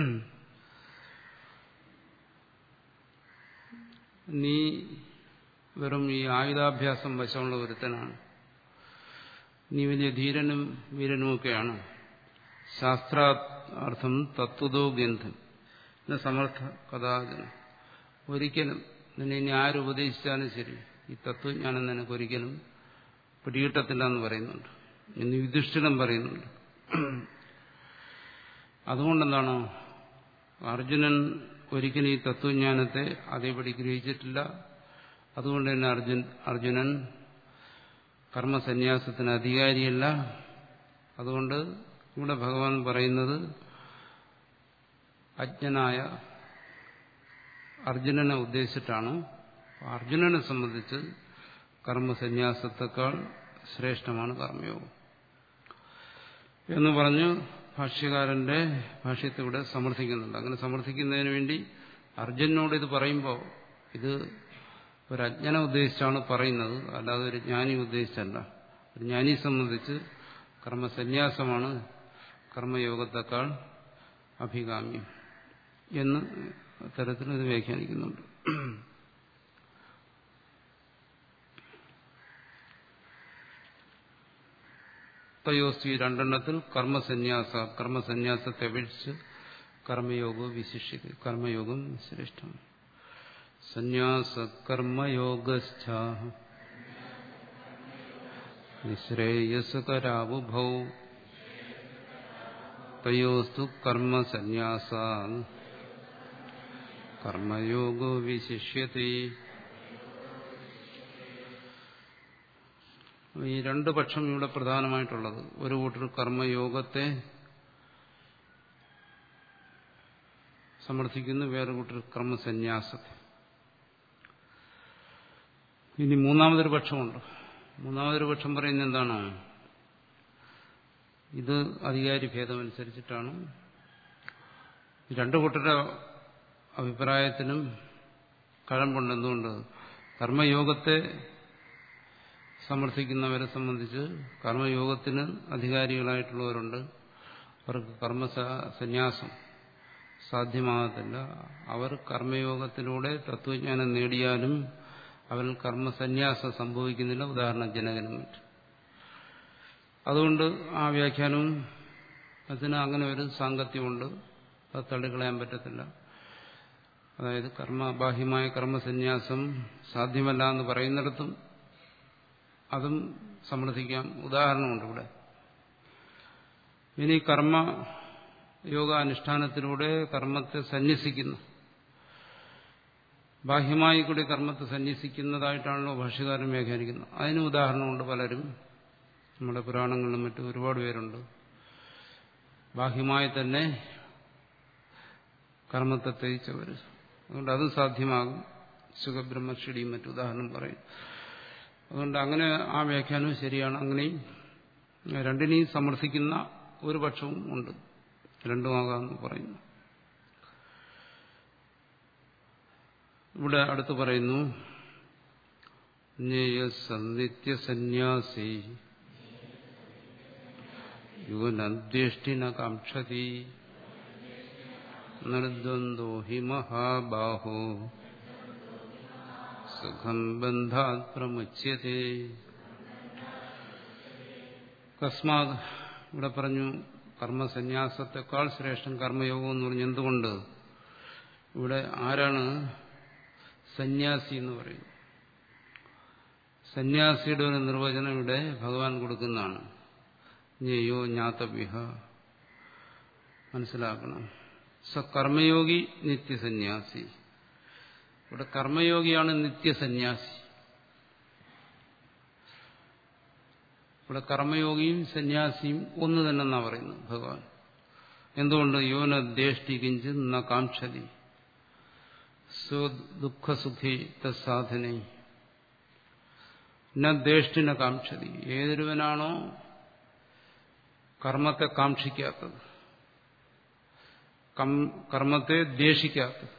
നീ വെറും ഈ ആയുധാഭ്യാസം വശമുള്ള ഒരുത്തനാണ് നീ വലിയ ധീരനും വീരനുമൊക്കെയാണ് ശാസ്ത്രാർത്ഥം തത്വതോ ഗന്ധം സമർത്ഥ കഥാചനം ഒരിക്കലും നിന്നെ ഇനി ആരുപദേശിച്ചാലും ശരി ഈ തത്വജ്ഞാനം നിനക്ക് ഒരിക്കലും പിടികിട്ടത്തില്ല എന്ന് പറയുന്നുണ്ട് എന്ന് യുധിഷ്ഠിരം പറയുന്നുണ്ട് അതുകൊണ്ടെന്താണോ അർജുനൻ ഒരിക്കലും ഈ തത്വജ്ഞാനത്തെ അതേപടി ഗ്രഹിച്ചിട്ടില്ല അതുകൊണ്ട് തന്നെ അർജുൻ അർജുനൻ കർമ്മസന്യാസത്തിന് അധികാരിയല്ല അതുകൊണ്ട് ഇവിടെ ഭഗവാൻ പറയുന്നത് അജ്ഞനായ അർജുനനെ ഉദ്ദേശിച്ചിട്ടാണ് അർജുനനെ സംബന്ധിച്ച് കർമ്മസന്യാസത്തെക്കാൾ ശ്രേഷ്ഠമാണ് കർമ്മയോഗം എന്ന് പറഞ്ഞ് ഭാഷ്യകാരന്റെ ഭാഷ്യത്തെ ഇവിടെ സമർത്ഥിക്കുന്നുണ്ട് അങ്ങനെ സമർത്ഥിക്കുന്നതിന് വേണ്ടി അർജുനോട് ഇത് പറയുമ്പോൾ ഇത് ഒരു അജ്ഞനെ ഉദ്ദേശിച്ചാണ് പറയുന്നത് അല്ലാതെ ഒരു ജ്ഞാനി ഉദ്ദേശിച്ചല്ല ഒരു ജ്ഞാനിയെ സംബന്ധിച്ച് കർമ്മസന്യാസമാണ് കർമ്മയോഗത്തെക്കാൾ അഭികാമ്യം എന്ന് തരത്തിൽ ഇത് വ്യാഖ്യാനിക്കുന്നുണ്ട് തയോസ്തി രണ്ടെണ്ണത്തിൽ കർമ്മസന്യാസ കർമ്മസന്യാസത്തെ അപേക്ഷിച്ച് കർമ്മയോഗവും വിശിഷ്യത് കർമ്മയോഗം ശ്രേഷ്ഠമാണ് സന്യാസ കർമ്മയോഗസ്ഥ നിശ്രേയസകരാവുഭൗ തയോസ്തു കർമ്മസന്യാസ കർമ്മയോഗോ വിശിഷ്യത്തെ ഈ രണ്ട് പക്ഷം ഇവിടെ പ്രധാനമായിട്ടുള്ളത് ഒരു കൂട്ടർ കർമ്മയോഗത്തെ സമർത്ഥിക്കുന്നു വേറെ കൂട്ടർ കർമ്മസന്യാസത്തെ ഇനി മൂന്നാമതൊരു പക്ഷമുണ്ട് മൂന്നാമതൊരു പക്ഷം പറയുന്നത് എന്താണ് ഇത് അധികാരി ഭേദമനുസരിച്ചിട്ടാണ് രണ്ടു കൂട്ടരുടെ അഭിപ്രായത്തിനും കഴമ്പുണ്ട് എന്തുകൊണ്ട് കർമ്മയോഗത്തെ സമർത്ഥിക്കുന്നവരെ സംബന്ധിച്ച് കർമ്മയോഗത്തിന് അധികാരികളായിട്ടുള്ളവരുണ്ട് അവർക്ക് കർമ്മ സന്യാസം സാധ്യമാകത്തില്ല അവർ കർമ്മയോഗത്തിലൂടെ തത്വജ്ഞാനം നേടിയാലും അവരിൽ കർമ്മസന്യാസം സംഭവിക്കുന്നില്ല ഉദാഹരണം ജനകനും മറ്റും അതുകൊണ്ട് ആ വ്യാഖ്യാനവും അതിന് അങ്ങനെ ഒരു സാങ്കത്യമുണ്ട് അത് തള്ളിക്കളയാൻ പറ്റത്തില്ല അതായത് കർമ്മ ബാഹ്യമായ കർമ്മസന്യാസം സാധ്യമല്ല എന്ന് പറയുന്നിടത്തും അതും സമർത്ഥിക്കാം ഉദാഹരണമുണ്ട് ഇവിടെ ഇനി കർമ്മ യോഗാനുഷ്ഠാനത്തിലൂടെ കർമ്മത്തെ സന്യസിക്കുന്നു ബാഹ്യമായി കൂടി കർമ്മത്തെ സന്യസിക്കുന്നതായിട്ടാണല്ലോ ഭാഷ്യകാരൻ വ്യാഖ്യാനിക്കുന്നത് അതിന് ഉദാഹരണമുണ്ട് പലരും നമ്മുടെ പുരാണങ്ങളിലും മറ്റും ഒരുപാട് പേരുണ്ട് ബാഹ്യമായി തന്നെ കർമ്മത്തെ ത്യജിച്ചവർ അതുകൊണ്ട് അതും സാധ്യമാകും സുഖബ്രഹ്മക്ഷിടിയും മറ്റു ഉദാഹരണം പറയും അതുകൊണ്ട് അങ്ങനെ ആ വ്യാഖ്യാനവും ശരിയാണ് അങ്ങനെയും രണ്ടിനെയും സമർത്ഥിക്കുന്ന ഒരു പക്ഷവും ഉണ്ട് രണ്ടുമാകാമെന്ന് പറയുന്നു ഇവിടെ അടുത്ത് പറയുന്നു നിത്യസന്യാസി യുവനദ്വേഷ്ടിന കാക്ഷതി നിർദ്വന്ദ്വോ ഹി മഹാബാഹോ സുഖം ബന്ധാത് പ്രമുച്യത്തെ കസ്മാത് ഇവിടെ പറഞ്ഞു കർമ്മസന്യാസത്തെക്കാൾ ശ്രേഷ്ഠം കർമ്മയോഗം എന്ന് പറഞ്ഞു എന്തുകൊണ്ട് ഇവിടെ ആരാണ് സന്യാസി എന്ന് പറയുന്നു സന്യാസിയുടെ ഒരു നിർവചനം ഇവിടെ ഭഗവാൻ കൊടുക്കുന്നതാണ് ജ്ഞേയോ ജ്ഞാതവ്യ മനസ്സിലാക്കണം സ കർമ്മയോഗി നിത്യസന്യാസി ഇവിടെ കർമ്മയോഗിയാണ് നിത്യസന്യാസി ഇവിടെ കർമ്മയോഗിയും സന്യാസിയും ഒന്ന് തന്നെ എന്നാ പറയുന്നത് ഭഗവാൻ എന്തുകൊണ്ട് യോന ദേഷ്ടി കിഞ്ച് ന കാക്ഷതി ദുഃഖസുഖി തസാധനെ ന ദേഷ്ടിന കാക്ഷതി ഏതൊരുവനാണോ കർമ്മത്തെ കാക്ഷിക്കാത്തത് കർമ്മത്തെ ദ്വേഷിക്കാത്തത്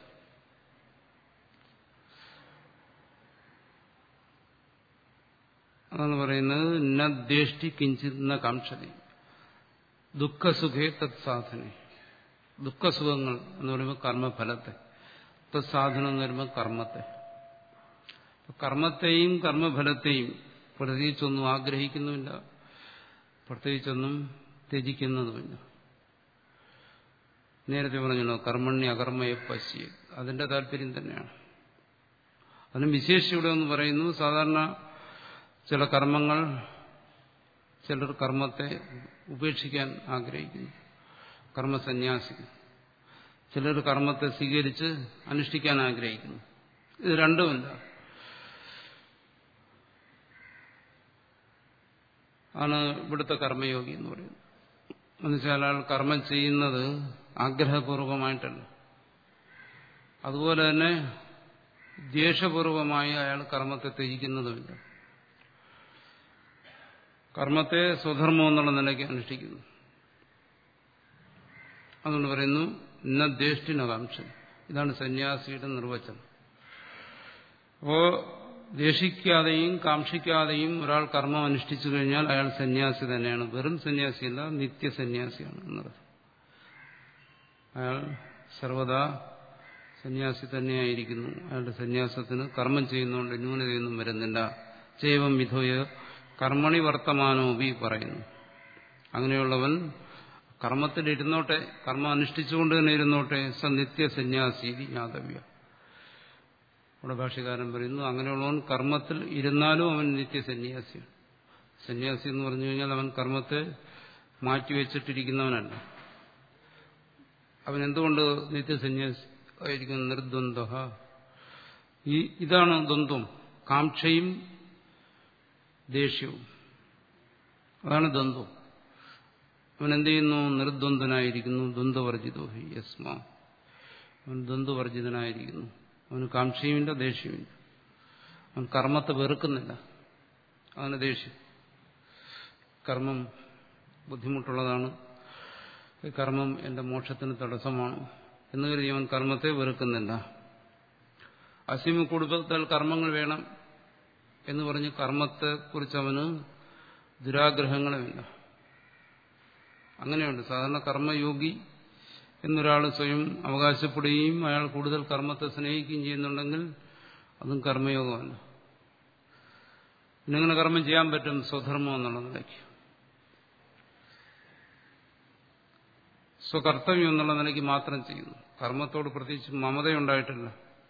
അതാണ് പറയുന്നത് ന ദേഷ്ടി കിഞ്ചിത് ന കാക്ഷതി ദുഃഖസുഖേ തത് സാധന ദുഃഖസുഖങ്ങൾ എന്ന് പറയുമ്പോൾ കർമ്മഫലത്തെ തത് സാധനം എന്ന് പറയുമ്പോൾ കർമ്മത്തെ കർമ്മത്തെയും കർമ്മഫലത്തെയും പ്രത്യേകിച്ചൊന്നും ആഗ്രഹിക്കുന്നുമില്ല പ്രത്യേകിച്ചൊന്നും ത്യജിക്കുന്നതുമില്ല നേരത്തെ പറഞ്ഞല്ലോ കർമ്മണ്യ അകർമ്മയെ പശ്യ അതിന്റെ താല്പര്യം തന്നെയാണ് അതിനും വിശേഷം ഇവിടെ ഒന്ന് പറയുന്നു സാധാരണ ചില കർമ്മങ്ങൾ ചിലർ കർമ്മത്തെ ഉപേക്ഷിക്കാൻ ആഗ്രഹിക്കുന്നു കർമ്മസന്യാസി ചിലർ കർമ്മത്തെ സ്വീകരിച്ച് അനുഷ്ഠിക്കാൻ ആഗ്രഹിക്കുന്നു ഇത് രണ്ടുമല്ല ആണ് ഇവിടുത്തെ കർമ്മയോഗി എന്ന് പറയുന്നത് എന്നുവെച്ചാൽ അയാൾ കർമ്മം ചെയ്യുന്നത് ആഗ്രഹപൂർവമായിട്ടല്ല അതുപോലെ തന്നെ ദ്വേഷപൂർവമായി അയാൾ കർമ്മത്തെ ത്യജിക്കുന്നതുമില്ല കർമ്മത്തെ സ്വധർമ്മം എന്നുള്ള നിലയ്ക്ക് അനുഷ്ഠിക്കുന്നു അതുകൊണ്ട് പറയുന്നു ഇന്ന ദ്വേഷ്ടിനകാംക്ഷൻ ഇതാണ് സന്യാസിയുടെ നിർവചനം അപ്പോ ദ്വേഷിക്കാതെയും കാക്ഷിക്കാതെയും ഒരാൾ കർമ്മം അനുഷ്ഠിച്ചു കഴിഞ്ഞാൽ അയാൾ സന്യാസി തന്നെയാണ് വെറും സന്യാസിയല്ല നിത്യസന്യാസിയാണ് എന്നർത്ഥം അയാൾ സർവദാ സന്യാസി തന്നെയായിരിക്കുന്നു അയാളുടെ സന്യാസത്തിന് കർമ്മം ചെയ്യുന്നതുകൊണ്ട് ന്യൂനതയൊന്നും വരുന്നില്ല ചെയ്വം വിധോയ കർമ്മണി വർത്തമാനോപി പറയുന്നു അങ്ങനെയുള്ളവൻ കർമ്മത്തിൽ ഇരുന്നോട്ടെ കർമ്മം അനുഷ്ഠിച്ചുകൊണ്ട് തന്നെ ഇരുന്നോട്ടെ സ നിത്യസന്യാസി ജ്ഞാതവ്യ ഇവിടെ ഭാഷകാരൻ പറയുന്നു അങ്ങനെയുള്ളവൻ കർമ്മത്തിൽ ഇരുന്നാലും അവൻ നിത്യസന്യാസിയാണ് സന്യാസി എന്ന് പറഞ്ഞു കഴിഞ്ഞാൽ അവൻ കർമ്മത്തെ മാറ്റിവെച്ചിട്ടിരിക്കുന്നവനല്ല അവൻ എന്തുകൊണ്ട് നിത്യസന്യാസി ആയിരിക്കും നിർദ്വന്ദ് ഈ ഇതാണ് ദ്വന്ദ്വം കാക്ഷയും ദേഷ്യവും അതാണ് ദ്വന്ദ്വം അവൻ എന്ത് ചെയ്യുന്നു നിർദ്വന്ദ്വനായിരിക്കുന്നു ദ്വന്ദ്വർജിതോ ഹി യസ്മാ അവൻ ദ്വന്ദ്വർജിതനായിരിക്കുന്നു അവന് കാക്ഷയുമില്ല ദേഷ്യമില്ല അവൻ കർമ്മത്തെ വെറുക്കുന്നില്ല അവന് ദേഷ്യം കർമ്മം ബുദ്ധിമുട്ടുള്ളതാണ് ഈ കർമ്മം എന്റെ മോക്ഷത്തിന് തടസ്സമാണ് എന്ന് കരുതി അവൻ കർമ്മത്തെ വെറുക്കുന്നില്ല അസിമ കുടുംബത്തിൽ കർമ്മങ്ങൾ വേണം എന്ന് പറഞ്ഞ് കർമ്മത്തെക്കുറിച്ച് അവന് ദുരാഗ്രഹങ്ങളുമില്ല അങ്ങനെയുണ്ട് സാധാരണ കർമ്മയോഗി എന്നൊരാൾ സ്വയം അവകാശപ്പെടുകയും അയാൾ കൂടുതൽ കർമ്മത്തെ സ്നേഹിക്കുകയും ചെയ്യുന്നുണ്ടെങ്കിൽ അതും കർമ്മയോഗമല്ല പിന്നെങ്ങനെ കർമ്മം ചെയ്യാൻ പറ്റും സ്വധർമ്മം എന്നുള്ള നിലയ്ക്ക് സ്വകർത്തവ്യം എന്നുള്ള നിലയ്ക്ക് മാത്രം ചെയ്യുന്നു കർമ്മത്തോട് പ്രത്യേകിച്ച് മമതയുണ്ടായിട്ടില്ല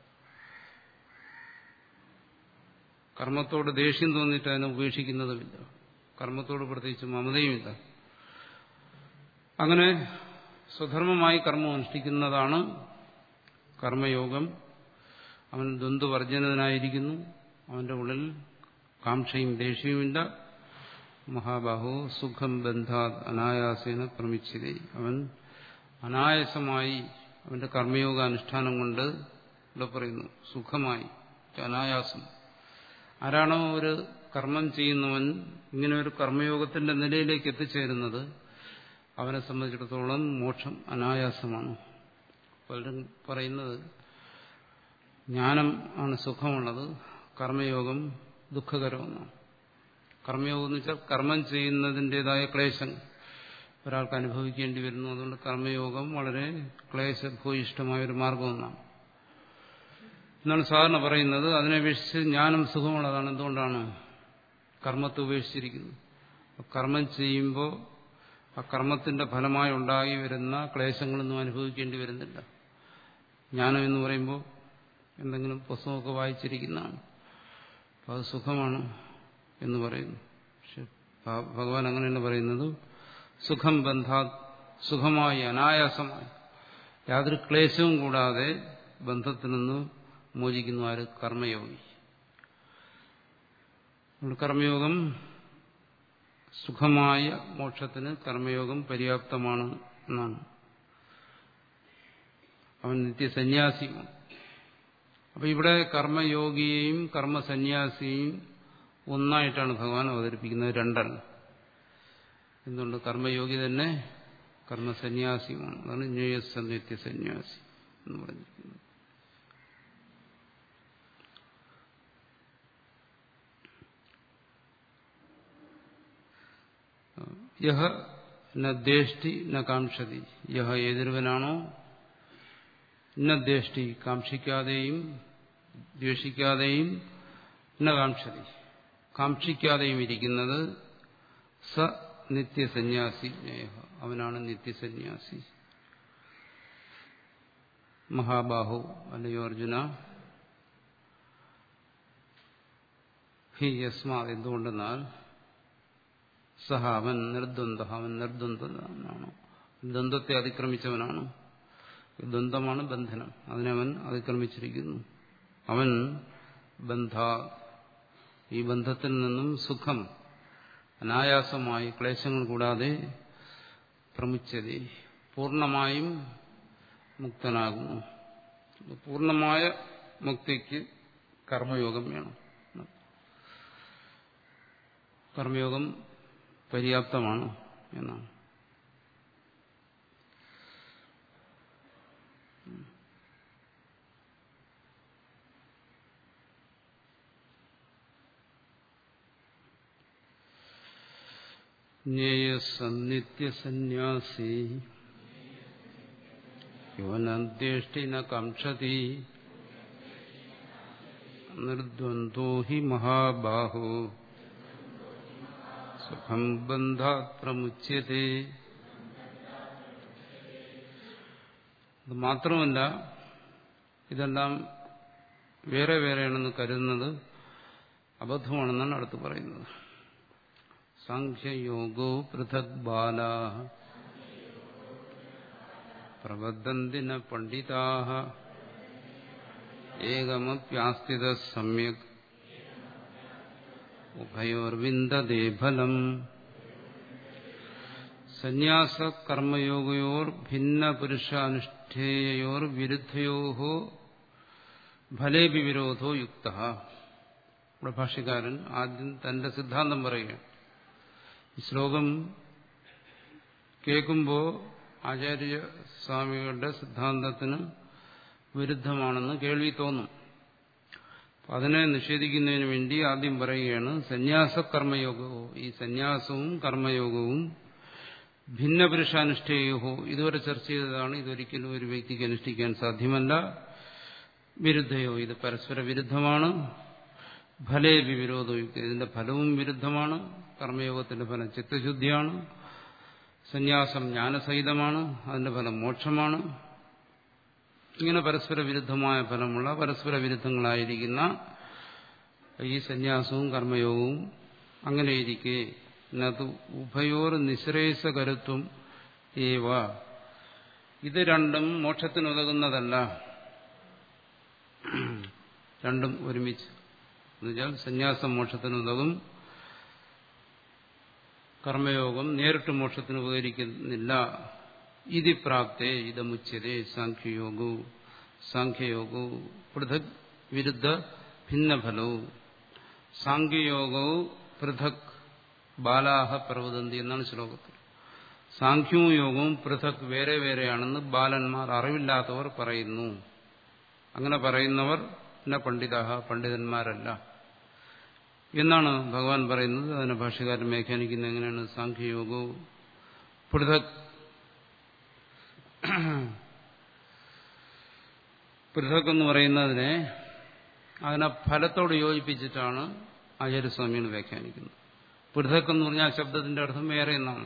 കർമ്മത്തോട് ദേഷ്യം തോന്നിയിട്ട് അതിനെ ഉപേക്ഷിക്കുന്നതുമില്ല കർമ്മത്തോട് പ്രത്യേകിച്ച് മമതയുമില്ല അങ്ങനെ സ്വധർമ്മമായി കർമ്മം അനുഷ്ഠിക്കുന്നതാണ് കർമ്മയോഗം അവൻ ദ്വന്ദ്വർജനനായിരിക്കുന്നു അവന്റെ ഉള്ളിൽ കാക്ഷയും ദേഷ്യവുമില്ല മഹാബാഹു സുഖം ബന്ധാത് അനായാസേന പ്രമിച്ചിതേ അവൻ അനായാസമായി അവന്റെ കർമ്മയോഗാനുഷ്ഠാനം കൊണ്ട് ഇവിടെ പറയുന്നു സുഖമായി അനായാസം ആരാണോ ഒരു കർമ്മം ചെയ്യുന്നവൻ ഇങ്ങനെ ഒരു കർമ്മയോഗത്തിന്റെ നിലയിലേക്ക് എത്തിച്ചേരുന്നത് അവനെ സംബന്ധിച്ചിടത്തോളം മോക്ഷം അനായാസമാണ് പലരും പറയുന്നത് ജ്ഞാനം ആണ് സുഖമുള്ളത് കർമ്മയോഗം ദുഃഖകരമെന്നാണ് കർമ്മയോഗം എന്ന് വെച്ചാൽ കർമ്മം ചെയ്യുന്നതിൻ്റെതായ ക്ലേശം ഒരാൾക്ക് അനുഭവിക്കേണ്ടി വരുന്നു അതുകൊണ്ട് കർമ്മയോഗം വളരെ ക്ലേശഭൂയിഷ്ടമായ ഒരു മാർഗമെന്നാണ് എന്നാണ് സാധാരണ പറയുന്നത് അതിനെ അപേക്ഷിച്ച് ജ്ഞാനം സുഖമുള്ളതാണ് എന്തുകൊണ്ടാണ് കർമ്മത്തെ ഉപേക്ഷിച്ചിരിക്കുന്നു കർമ്മം ചെയ്യുമ്പോൾ ആ കർമ്മത്തിന്റെ ഫലമായി ഉണ്ടായി വരുന്ന ക്ലേശങ്ങളൊന്നും അനുഭവിക്കേണ്ടി വരുന്നില്ല ജ്ഞാനം എന്ന് പറയുമ്പോൾ എന്തെങ്കിലും പുസ്തകമൊക്കെ വായിച്ചിരിക്കുന്നതാണ് അപ്പോൾ അത് സുഖമാണ് എന്ന് പറയുന്നു പക്ഷെ ഭഗവാൻ അങ്ങനെയല്ല പറയുന്നത് സുഖം ബന്ധാ സുഖമായി അനായാസമായി യാതൊരു ക്ലേശവും കൂടാതെ ബന്ധത്തിൽ നിന്ന് മോചിക്കുന്നു ആര് കർമ്മയോഗി കർമ്മയോഗം സുഖമായ മോക്ഷത്തിന് കർമ്മയോഗം പര്യാപ്തമാണ് എന്നാണ് അവൻ നിത്യസന്യാസിയുമാണ് അപ്പൊ ഇവിടെ കർമ്മയോഗിയെയും കർമ്മസന്യാസിയെയും ഒന്നായിട്ടാണ് ഭഗവാൻ അവതരിപ്പിക്കുന്നത് രണ്ടല്ല എന്തുകൊണ്ട് കർമ്മയോഗി തന്നെ കർമ്മസന്യാസിയുമാണ് അതാണ് ജ്ഞേയസ നിത്യസന്യാസി എന്ന് പറഞ്ഞിരിക്കുന്നത് യഹ നേഷ്ടി ന കാംക്ഷതി യഹ ഏതൊരുവനാണോ ദ്വേഷ്ടി കാക്ഷിക്കാതെയും ദ്വേഷിക്കാതെയും ന കാംക്ഷതി കാക്ഷിക്കാതെയും ഇരിക്കുന്നത് സ നിത്യസന്യാസി അവനാണ് നിത്യസന്യാസി മഹാബാഹു അല്ലയോ അർജുന ഹി യസ്മാ എന്തുകൊണ്ടെന്നാൽ സഹ അവൻ നിർദ്വന്ദ് അവൻ നിർദ്വന്ദ്വനാണ് ദ്വന്ദ്വത്തെ അതിക്രമിച്ചവനാണ് ദ്വന്ദ്വമാണ് ബന്ധനം അതിനവൻ അതിക്രമിച്ചിരിക്കുന്നു അവൻ ബന്ധ ഈ ബന്ധത്തിൽ നിന്നും സുഖം അനായാസമായി ക്ലേശങ്ങൾ കൂടാതെ പ്രമുച്ചതി പൂർണ്ണമായും മുക്തനാകുന്നു പൂർണ്ണമായ മുക്തിക്ക് കർമ്മയോഗം വേണം കർമ്മയോഗം പര്യാപ്തമാണ് എന്നാണ് ജ്ഞേയസന്നിത്യസന്യാസി യോനദ്വേഷ്ടി ന കാക്ഷതി നിർദ്വന്ദ്വോ ഹി മഹാബാഹോ സുഖം ബന്ധാത് പ്രമുച്യത്തെ അത് മാത്രമല്ല ഇതെല്ലാം വേറെ വേറെയാണെന്ന് കരുതുന്നത് അബദ്ധമാണെന്നാണ് അടുത്ത് പറയുന്നത് സാഖ്യയോഗോ പൃഥക് ബാല പ്രബദ്ധന്തിന പണ്ഡിതാ ഏകമപ്യാസ്ഥിത സമ്യക് ഉഭയോർവിന്ദതേ ഫലം സന്യാസ കർമ്മയോഗയോർ ഭിന്ന പുരുഷാനുഷ്ഠേയോർ വിരുദ്ധയോ ഫലേപി വിരോധോ യുക്ത ഇവിടെ ഭാഷ്യക്കാരൻ ആദ്യം തന്റെ സിദ്ധാന്തം പറയുകയാണ് ഈ ശ്ലോകം കേൾക്കുമ്പോൾ ആചാര്യസ്വാമികളുടെ സിദ്ധാന്തത്തിന് വിരുദ്ധമാണെന്ന് കേൾവി തോന്നും അതിനെ നിഷേധിക്കുന്നതിന് വേണ്ടി ആദ്യം പറയുകയാണ് സന്യാസ കർമ്മയോഗവും ഈ സന്യാസവും കർമ്മയോഗവും ഭിന്നപുരുഷാനുഷ്ഠേയോ ഇതുവരെ ചർച്ച ചെയ്തതാണ് ഇതൊരിക്കലും ഒരു വ്യക്തിക്ക് അനുഷ്ഠിക്കാൻ സാധ്യമല്ല വിരുദ്ധയോ ഇത് പരസ്പര വിരുദ്ധമാണ് ഫലേ വിരോധയുക്തി ഇതിന്റെ ഫലവും വിരുദ്ധമാണ് കർമ്മയോഗത്തിന്റെ ഫലം ചിത്തശുദ്ധിയാണ് സന്യാസം ജ്ഞാനസഹിതമാണ് അതിന്റെ ഫലം മോക്ഷമാണ് ഇങ്ങനെ പരസ്പര വിരുദ്ധമായ ഫലമുള്ള പരസ്പര വിരുദ്ധങ്ങളായിരിക്കുന്ന ഈ സന്യാസവും കർമ്മയോഗവും അങ്ങനെയിരിക്കെ നതു ഉഭയോർ നിശ്രേയസ കരുത്വം ഏവ ഇത് രണ്ടും മോക്ഷത്തിനുതകുന്നതല്ല രണ്ടും ഒരുമിച്ച് എന്നുവെച്ചാൽ സന്യാസം മോക്ഷത്തിനുതകും കർമ്മയോഗം നേരിട്ട് മോക്ഷത്തിന് ഉപകരിക്കുന്നില്ല ഇതി പ്രാപ്തേ ഇതമുച്യതേ സാഖ്യയോഗവും സാഖ്യയോഗവും പൃഥക് വിരുദ്ധ ഭിന്നഫലവും സാഖ്യയോഗവും പൃഥക് ബാലാഹ പ്രവദന്തി എന്നാണ് ശ്ലോകത്തിൽ സാഖ്യവും യോഗവും പൃഥക് വേറെ വേറെയാണെന്ന് ബാലന്മാർ അറിവില്ലാത്തവർ പറയുന്നു അങ്ങനെ പറയുന്നവർ എന്നെ പണ്ഡിതാഹ പണ്ഡിതന്മാരല്ല എന്നാണ് ഭഗവാൻ പറയുന്നത് അതിനെ ഭാഷകാരൻ വ്യാഖ്യാനിക്കുന്നത് എങ്ങനെയാണ് സാഖ്യയോഗവും പൃഥക് പൃഥക് എന്ന് പറയുന്നതിനെ അതിനെ ഫലത്തോട് യോജിപ്പിച്ചിട്ടാണ് ആചാര്യസ്വാമികൾ വ്യാഖ്യാനിക്കുന്നത് പൃഥക് എന്ന് പറഞ്ഞാൽ ശബ്ദത്തിന്റെ അർത്ഥം വേറെ എന്നാണ്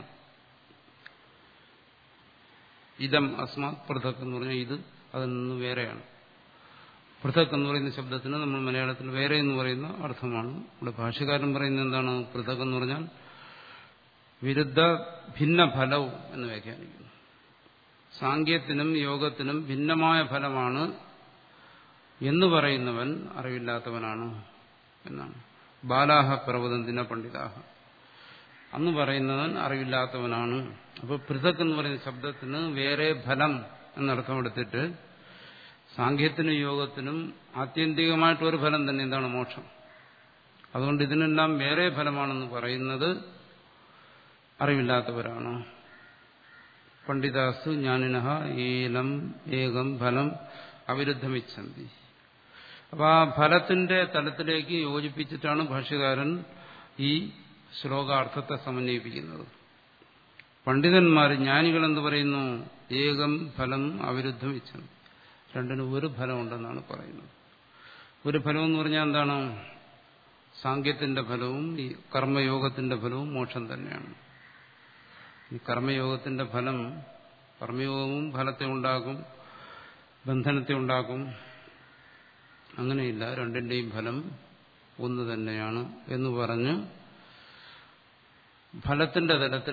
ഇതം അസ്മാത് പൃഥക് എന്ന് പറഞ്ഞാൽ ഇത് അതിൽ നിന്ന് വേറെയാണ് പൃഥക് എന്ന് പറയുന്ന ശബ്ദത്തിന് നമ്മൾ മലയാളത്തിൽ വേറെ എന്ന് പറയുന്ന അർത്ഥമാണ് ഇവിടെ ഭാഷകാരൻ പറയുന്നത് എന്താണ് പൃഥക് എന്ന് പറഞ്ഞാൽ വിരുദ്ധ ഭിന്ന ഫലവും എന്ന് വ്യാഖ്യാനിക്കുന്നു സാങ്കേത്തിനും യോഗത്തിനും ഭിന്നമായ ഫലമാണ് എന്ന് പറയുന്നവൻ അറിവില്ലാത്തവനാണ് എന്നാണ് ബാലാഹ പ്രവതന്തിന പണ്ഡിതാഹ അന്ന് പറയുന്നവൻ അറിവില്ലാത്തവനാണ് അപ്പോൾ പൃഥക് എന്ന് പറയുന്ന ശബ്ദത്തിന് വേറെ ഫലം എന്നർത്ഥം എടുത്തിട്ട് സാങ്കേത്തിനും യോഗത്തിനും ആത്യന്തികമായിട്ടൊരു ഫലം തന്നെ എന്താണ് മോക്ഷം അതുകൊണ്ട് ഇതിനെല്ലാം വേറെ ഫലമാണെന്ന് പറയുന്നത് അറിവില്ലാത്തവരാണ് പണ്ഡിതാസു ജ്ഞാനിനഹ ഏലം ഏകം ഫലം അവിരുദ്ധമിച്ഛന്തി അപ്പൊ ആ ഫലത്തിന്റെ തലത്തിലേക്ക് യോജിപ്പിച്ചിട്ടാണ് ഭാഷ്യകാരൻ ഈ ശ്ലോകാർത്ഥത്തെ സമന്വയിപ്പിക്കുന്നത് പണ്ഡിതന്മാർ ജ്ഞാനികൾ എന്ന് പറയുന്നു ഏകം ഫലം അവിരുദ്ധം ഇച്ഛന്തി രണ്ടിനും ഒരു ഫലമുണ്ടെന്നാണ് പറയുന്നത് ഒരു ഫലം എന്ന് പറഞ്ഞാൽ എന്താണ് സാങ്കേത്തിന്റെ ഫലവും ഈ കർമ്മയോഗത്തിന്റെ ഫലവും മോക്ഷം തന്നെയാണ് ഈ കർമ്മയോഗത്തിന്റെ ഫലം കർമ്മയോഗവും ഫലത്തെ ഉണ്ടാക്കും ബന്ധനത്തെ ഉണ്ടാക്കും അങ്ങനെയില്ല രണ്ടിന്റെയും ഫലം ഒന്ന് തന്നെയാണ് എന്ന് പറഞ്ഞ് ഫലത്തിന്റെ തലത്തിൽ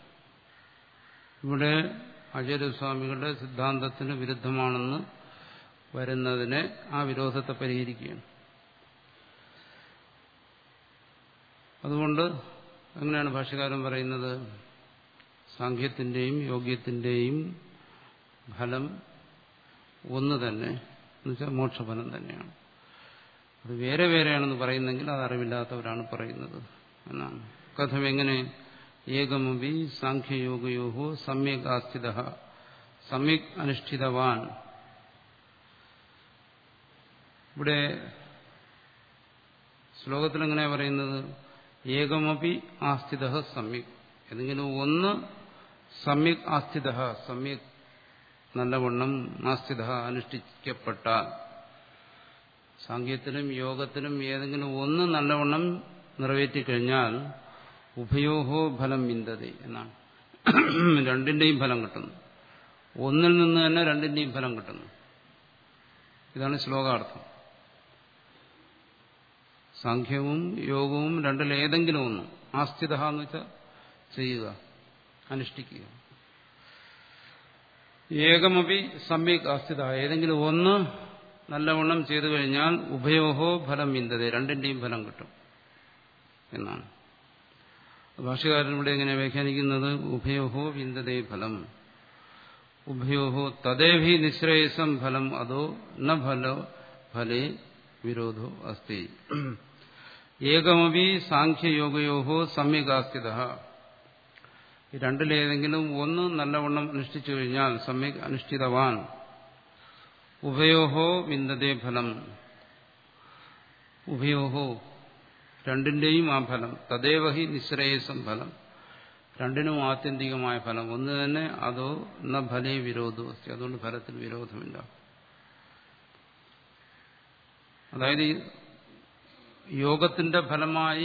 ഇവിടെ അജയസ്വാമികളുടെ സിദ്ധാന്തത്തിന് വിരുദ്ധമാണെന്ന് വരുന്നതിനെ ആ വിരോധത്തെ പരിഹരിക്കുകയാണ് അതുകൊണ്ട് എങ്ങനെയാണ് ഭാഷകാരൻ പറയുന്നത് സാഖ്യത്തിന്റെയും യോഗ്യത്തിന്റെയും ഫലം ഒന്ന് തന്നെ എന്നുവെച്ചാൽ മോക്ഷഫലം തന്നെയാണ് അത് വേറെ വേറെയാണെന്ന് പറയുന്നെങ്കിൽ അത് അറിവില്ലാത്തവരാണ് പറയുന്നത് എന്നാണ് കഥം എങ്ങനെ ഏകമപി സാഖ്യയോഗയോഹോ സമ്യക് ആസ്ഥിത സമ്യക് അനുഷ്ഠിതവാൻ ഇവിടെ ശ്ലോകത്തിൽ എങ്ങനെയാ പറയുന്നത് ഏകമപി ആസ്ഥിത സമ്യക് ഏതെങ്കിലും ഒന്ന് സമ്യക് ആസ്ഥിത സമ്യക് നല്ലവണ്ണം ആസ്ഥിത അനുഷ്ഠിക്കപ്പെട്ടാൽ സാങ്കേത്തിനും യോഗത്തിനും ഏതെങ്കിലും ഒന്ന് നല്ലവണ്ണം നിറവേറ്റിക്കഴിഞ്ഞാൽ ഉഭയോഹോ ഫലം വിന്തതി എന്നാണ് രണ്ടിന്റെയും ഫലം കിട്ടുന്നു ഒന്നിൽ നിന്ന് തന്നെ രണ്ടിന്റെയും ഫലം കിട്ടുന്നു ഇതാണ് ശ്ലോകാർത്ഥം സാഖ്യവും യോഗവും രണ്ടിലേതെങ്കിലും ഒന്ന് ആസ്ഥിത എന്ന് വെച്ചാൽ ചെയ്യുക അനുഷ്ഠിക്കുക ഏകമപി സമ്യക് ആസ്ഥിത ഏതെങ്കിലും ഒന്ന് നല്ലവണ്ണം ചെയ്തു കഴിഞ്ഞാൽ ഉഭയോഹോ ഫലം വിന്തത രണ്ടിന്റെയും ഫലം കിട്ടും എന്നാണ് ഭാഷകാരൻ ഇവിടെ എങ്ങനെ വ്യാഖ്യാനിക്കുന്നത് ഉഭയോഹോ വിന്തതേ ഫലം ഉഭയോഹോ തദേഭി നിശ്രേയസം ഫലം അതോ ന ഫലോ ഫലേ വിരോധോ അസ്തി ഏകമപി സാഖ്യയോഗയോഹോ സമ്യകാസ്ഥിത രണ്ടിലേതെങ്കിലും ഒന്ന് നല്ലവണ്ണം അനുഷ്ഠിച്ചു കഴിഞ്ഞാൽ സമ്യക് അനുഷ്ഠിതവാൻ ഉഭയോഹോ വിന്ദതേ ഫലം ഉഭയോഹോ രണ്ടിന്റെയും ആ ഫലം തദേവഹി നിശ്രേയസം ഫലം രണ്ടിനും ആത്യന്തികമായ ഫലം ഒന്ന് തന്നെ അതോ ന ഫലേ വിരോധോ അസ്തി അതുകൊണ്ട് ഫലത്തിൽ വിരോധമില്ല അതായത് യോഗത്തിന്റെ ഫലമായി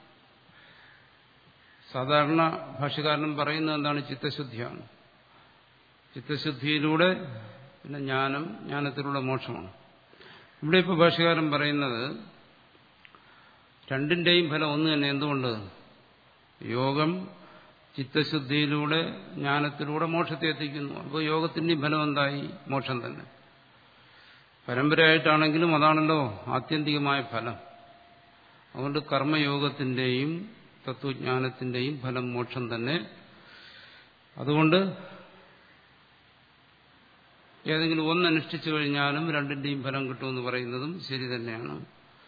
സാധാരണ ഭാഷകാരൻ പറയുന്നത് എന്താണ് ചിത്തശുദ്ധിയാണ് ചിത്തശുദ്ധിയിലൂടെ പിന്നെ ജ്ഞാനം ജ്ഞാനത്തിലൂടെ മോക്ഷമാണ് ഇവിടെ ഇപ്പോൾ ഭാഷകാരൻ പറയുന്നത് രണ്ടിന്റെയും ഫലം ഒന്ന് തന്നെ എന്തുകൊണ്ട് യോഗം ചിത്തശുദ്ധിയിലൂടെ ജ്ഞാനത്തിലൂടെ മോക്ഷത്തെ എത്തിക്കുന്നു അപ്പോൾ യോഗത്തിന്റെയും ഫലം എന്തായി മോക്ഷം തന്നെ പരമ്പരയായിട്ടാണെങ്കിലും അതാണല്ലോ ആത്യന്തികമായ ഫലം അതുകൊണ്ട് കർമ്മയോഗത്തിന്റെയും തത്വജ്ഞാനത്തിന്റെയും ഫലം മോക്ഷം തന്നെ അതുകൊണ്ട് ഏതെങ്കിലും ഒന്ന് അനുഷ്ഠിച്ചു കഴിഞ്ഞാലും രണ്ടിന്റെയും ഫലം കിട്ടുമെന്ന് പറയുന്നതും ശരി തന്നെയാണ്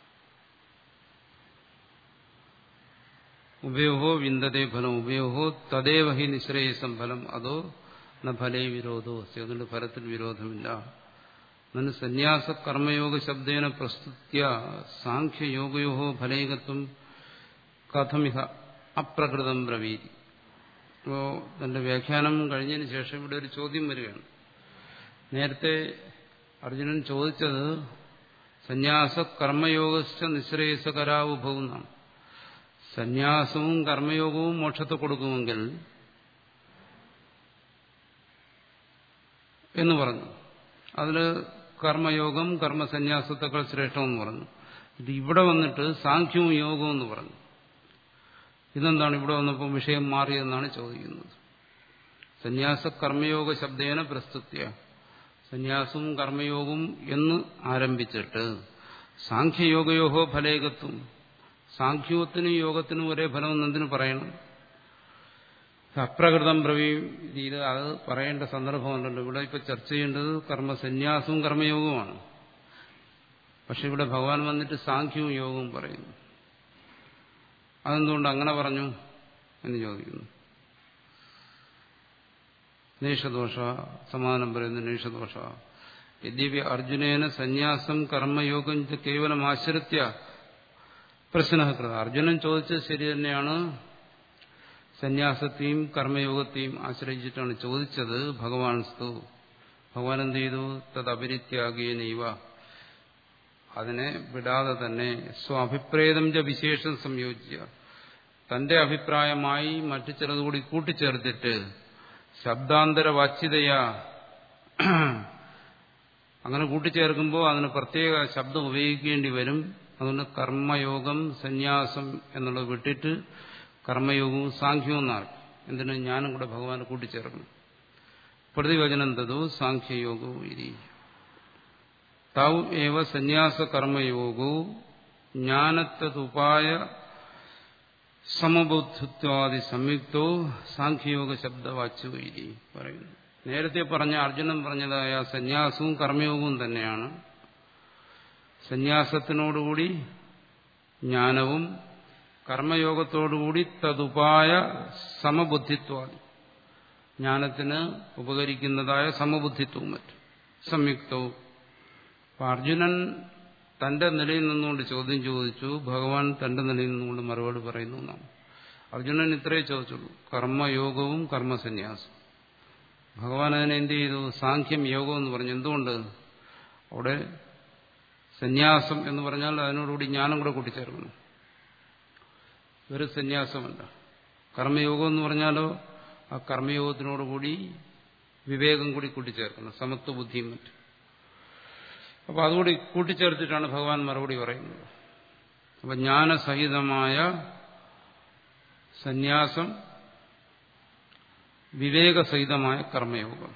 ഉഭയോഹോ വിന്ദതേ ഫലം ഉഭയോഹോ തദേവ ഹി നിശ്രേയസം ഫലം അതോ ന ഫലേ വിരോധോ അതുകൊണ്ട് ഫലത്തിൽ വിരോധമില്ല നന് സന്യാസ കർമ്മയോഗ ശബ്ദേന പ്രസ്തുത്യ സാഖ്യയോഗയോ ഫലൈകത്വം കഥമിഹ അപ്രകൃതം ബ്രവീതി അപ്പോ തന്റെ വ്യാഖ്യാനം കഴിഞ്ഞതിന് ശേഷം ഇവിടെ ഒരു ചോദ്യം വരികയാണ് നേരത്തെ അർജുനൻ ചോദിച്ചത് സന്യാസ കർമ്മയോഗസ്ഥ നിശ്രേയസകരാവുഭവം എന്നാണ് സന്യാസവും കർമ്മയോഗവും മോക്ഷത്തെ കൊടുക്കുമെങ്കിൽ എന്ന് പറഞ്ഞു അതിൽ കർമ്മയോഗം കർമ്മസന്യാസത്തെക്കാൾ ശ്രേഷ്ഠമെന്ന് പറഞ്ഞു ഇത് ഇവിടെ വന്നിട്ട് സാഖ്യവും യോഗവും എന്ന് പറഞ്ഞു ഇതെന്താണ് ഇവിടെ വന്നപ്പോൾ വിഷയം മാറിയെന്നാണ് ചോദിക്കുന്നത് സന്യാസ കർമ്മയോഗ ശബ്ദേന പ്രസ്തുത്യ സന്യാസവും കർമ്മയോഗവും എന്ന് ആരംഭിച്ചിട്ട് സാഖ്യയോഗയോഹോ ഫലേകത്വം സാഖ്യത്തിനും യോഗത്തിനും ഒരേ ഫലം എന്തിനു പറയണം അപ്രകൃതം പ്രവീം ഇത് അത് പറയേണ്ട സന്ദർഭമുണ്ടല്ലോ ഇവിടെ ഇപ്പൊ ചർച്ച ചെയ്യേണ്ടത് കർമ്മസന്യാസവും കർമ്മയോഗവുമാണ് പക്ഷെ ഇവിടെ ഭഗവാൻ വന്നിട്ട് സാഖ്യവും യോഗവും പറയുന്നു അതെന്തുകൊണ്ട് അങ്ങനെ പറഞ്ഞു എന്ന് ചോദിക്കുന്നു നേഷദോഷ സമാനം പറയുന്നു നേഷദോഷ യദ്യപി അർജുനേന സന്യാസം കർമ്മയോഗം കേവലം ആശ്രിത്യ പ്രശ്നകൃത അർജുനൻ ചോദിച്ചത് ശരി തന്നെയാണ് സന്യാസത്തെയും കർമ്മയോഗത്തെയും ആശ്രയിച്ചിട്ടാണ് ചോദിച്ചത് ഭഗവാൻ സ്തു ഭഗവാൻ എന്ത് ചെയ്തു തത് അപരിത്യാഗേനൈവ അതിനെ വിടാതെ തന്നെ സ്വാഭിപ്രേതം ച വിശേഷം സംയോജിക്കുക തന്റെ അഭിപ്രായമായി മറ്റു ചിലതുകൂടി കൂട്ടിച്ചേർത്തിട്ട് ശബ്ദാന്തര വാച്യതയാ അങ്ങനെ കൂട്ടിച്ചേർക്കുമ്പോൾ അതിന് പ്രത്യേക ശബ്ദം ഉപയോഗിക്കേണ്ടി വരും അതുകൊണ്ട് കർമ്മയോഗം സന്യാസം എന്നുള്ളത് വിട്ടിട്ട് കർമ്മയോഗവും സാഖ്യവും എന്നാണ് എന്തിനു ഞാനും കൂടെ ഭഗവാനെ കൂട്ടിച്ചേർക്കണം പ്രതിവചനം തതു സാഖ്യയോഗവും ഇരി തൗ ഏവ സന്യാസ കർമ്മയോഗോ ജ്ഞാനത്തതുപായ സമബുദ്ധിത്വാദി സംയുക്തോ സാഖ്യയോഗ ശബ്ദവാച്ചു ഇരി പറയുന്നു നേരത്തെ പറഞ്ഞ അർജുനൻ പറഞ്ഞതായ സന്യാസവും കർമ്മയോഗവും തന്നെയാണ് സന്യാസത്തിനോടുകൂടി ജ്ഞാനവും കർമ്മയോഗത്തോടുകൂടി തതുപായ സമബുദ്ധിത്വാദി ജ്ഞാനത്തിന് ഉപകരിക്കുന്നതായ സമബുദ്ധിത്വവും മറ്റും സംയുക്തവും അപ്പൊ അർജുനൻ തന്റെ നിലയിൽ നിന്നുകൊണ്ട് ചോദ്യം ചോദിച്ചു ഭഗവാൻ തന്റെ നിലയിൽ നിന്നുകൊണ്ട് മറുപടി പറയുന്നു എന്നാണ് അർജുനൻ ഇത്രയേ ചോദിച്ചുള്ളൂ കർമ്മയോഗവും കർമ്മസന്യാസവും ഭഗവാൻ അതിനെ എന്ത് ചെയ്തു സാഖ്യം യോഗം എന്ന് പറഞ്ഞു എന്തുകൊണ്ട് അവിടെ സന്യാസം എന്ന് പറഞ്ഞാൽ അതിനോടുകൂടി ജ്ഞാനം കൂടെ കൂട്ടിച്ചേർക്കണം ഒരു സന്യാസമല്ല കർമ്മയോഗം എന്ന് പറഞ്ഞാലോ ആ കർമ്മയോഗത്തിനോടുകൂടി വിവേകം കൂടി കൂട്ടിച്ചേർക്കണം സമത്വ ബുദ്ധിയും മറ്റും അപ്പൊ അതുകൂടി കൂട്ടിച്ചേർത്തിട്ടാണ് ഭഗവാൻ മറുപടി പറയുന്നത് അപ്പൊ ജ്ഞാനസഹിതമായ സന്യാസം വിവേകസഹിതമായ കർമ്മയോഗം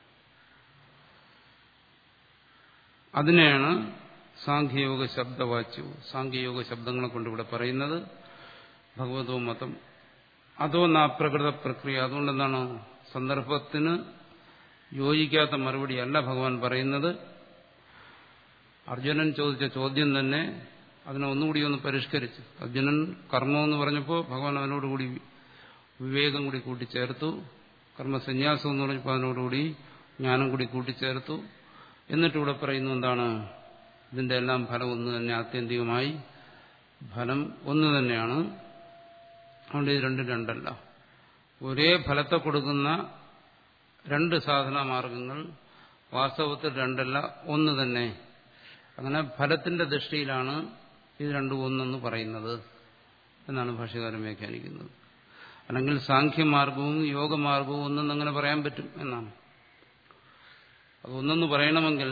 അതിനെയാണ് സാഖ്യയോഗ ശബ്ദവാച്യവും സാഖ്യയോഗ ശബ്ദങ്ങളെ കൊണ്ട് ഇവിടെ പറയുന്നത് ഭഗവതോ മതം അതോ നാപ്രകൃത പ്രക്രിയ അതുകൊണ്ട് എന്താണ് സന്ദർഭത്തിന് യോജിക്കാത്ത മറുപടിയല്ല ഭഗവാൻ പറയുന്നത് അർജുനൻ ചോദിച്ച ചോദ്യം തന്നെ അതിനെ ഒന്നുകൂടി ഒന്ന് പരിഷ്കരിച്ചു അർജുനൻ കർമ്മമെന്ന് പറഞ്ഞപ്പോൾ ഭഗവാൻ അവനോടുകൂടി വിവേകം കൂടി കൂട്ടിച്ചേർത്തു കർമ്മസന്യാസം എന്ന് പറഞ്ഞപ്പോൾ അതിനോടുകൂടി ജ്ഞാനം കൂടി കൂട്ടിച്ചേർത്തു എന്നിട്ടിവിടെ പറയുന്നു എന്താണ് ഇതിന്റെ എല്ലാം ഫലം ഒന്ന് തന്നെ ആത്യന്തികമായി ഫലം ഒന്ന് തന്നെയാണ് അതുകൊണ്ട് ഇത് രണ്ടും രണ്ടല്ല ഒരേ ഫലത്തെ കൊടുക്കുന്ന രണ്ട് സാധന മാർഗങ്ങൾ വാസ്തവത്തിൽ രണ്ടല്ല ഒന്ന് തന്നെ അങ്ങനെ ഫലത്തിന്റെ ദൃഷ്ടിയിലാണ് ഇത് രണ്ടും ഒന്നെന്ന് പറയുന്നത് എന്നാണ് ഭാഷകാരൻ വ്യാഖ്യാനിക്കുന്നത് അല്ലെങ്കിൽ സാഖ്യമാർഗവും യോഗമാർഗവും ഒന്നെന്ന് അങ്ങനെ പറയാൻ പറ്റും എന്നാണ് അത് ഒന്നെന്ന് പറയണമെങ്കിൽ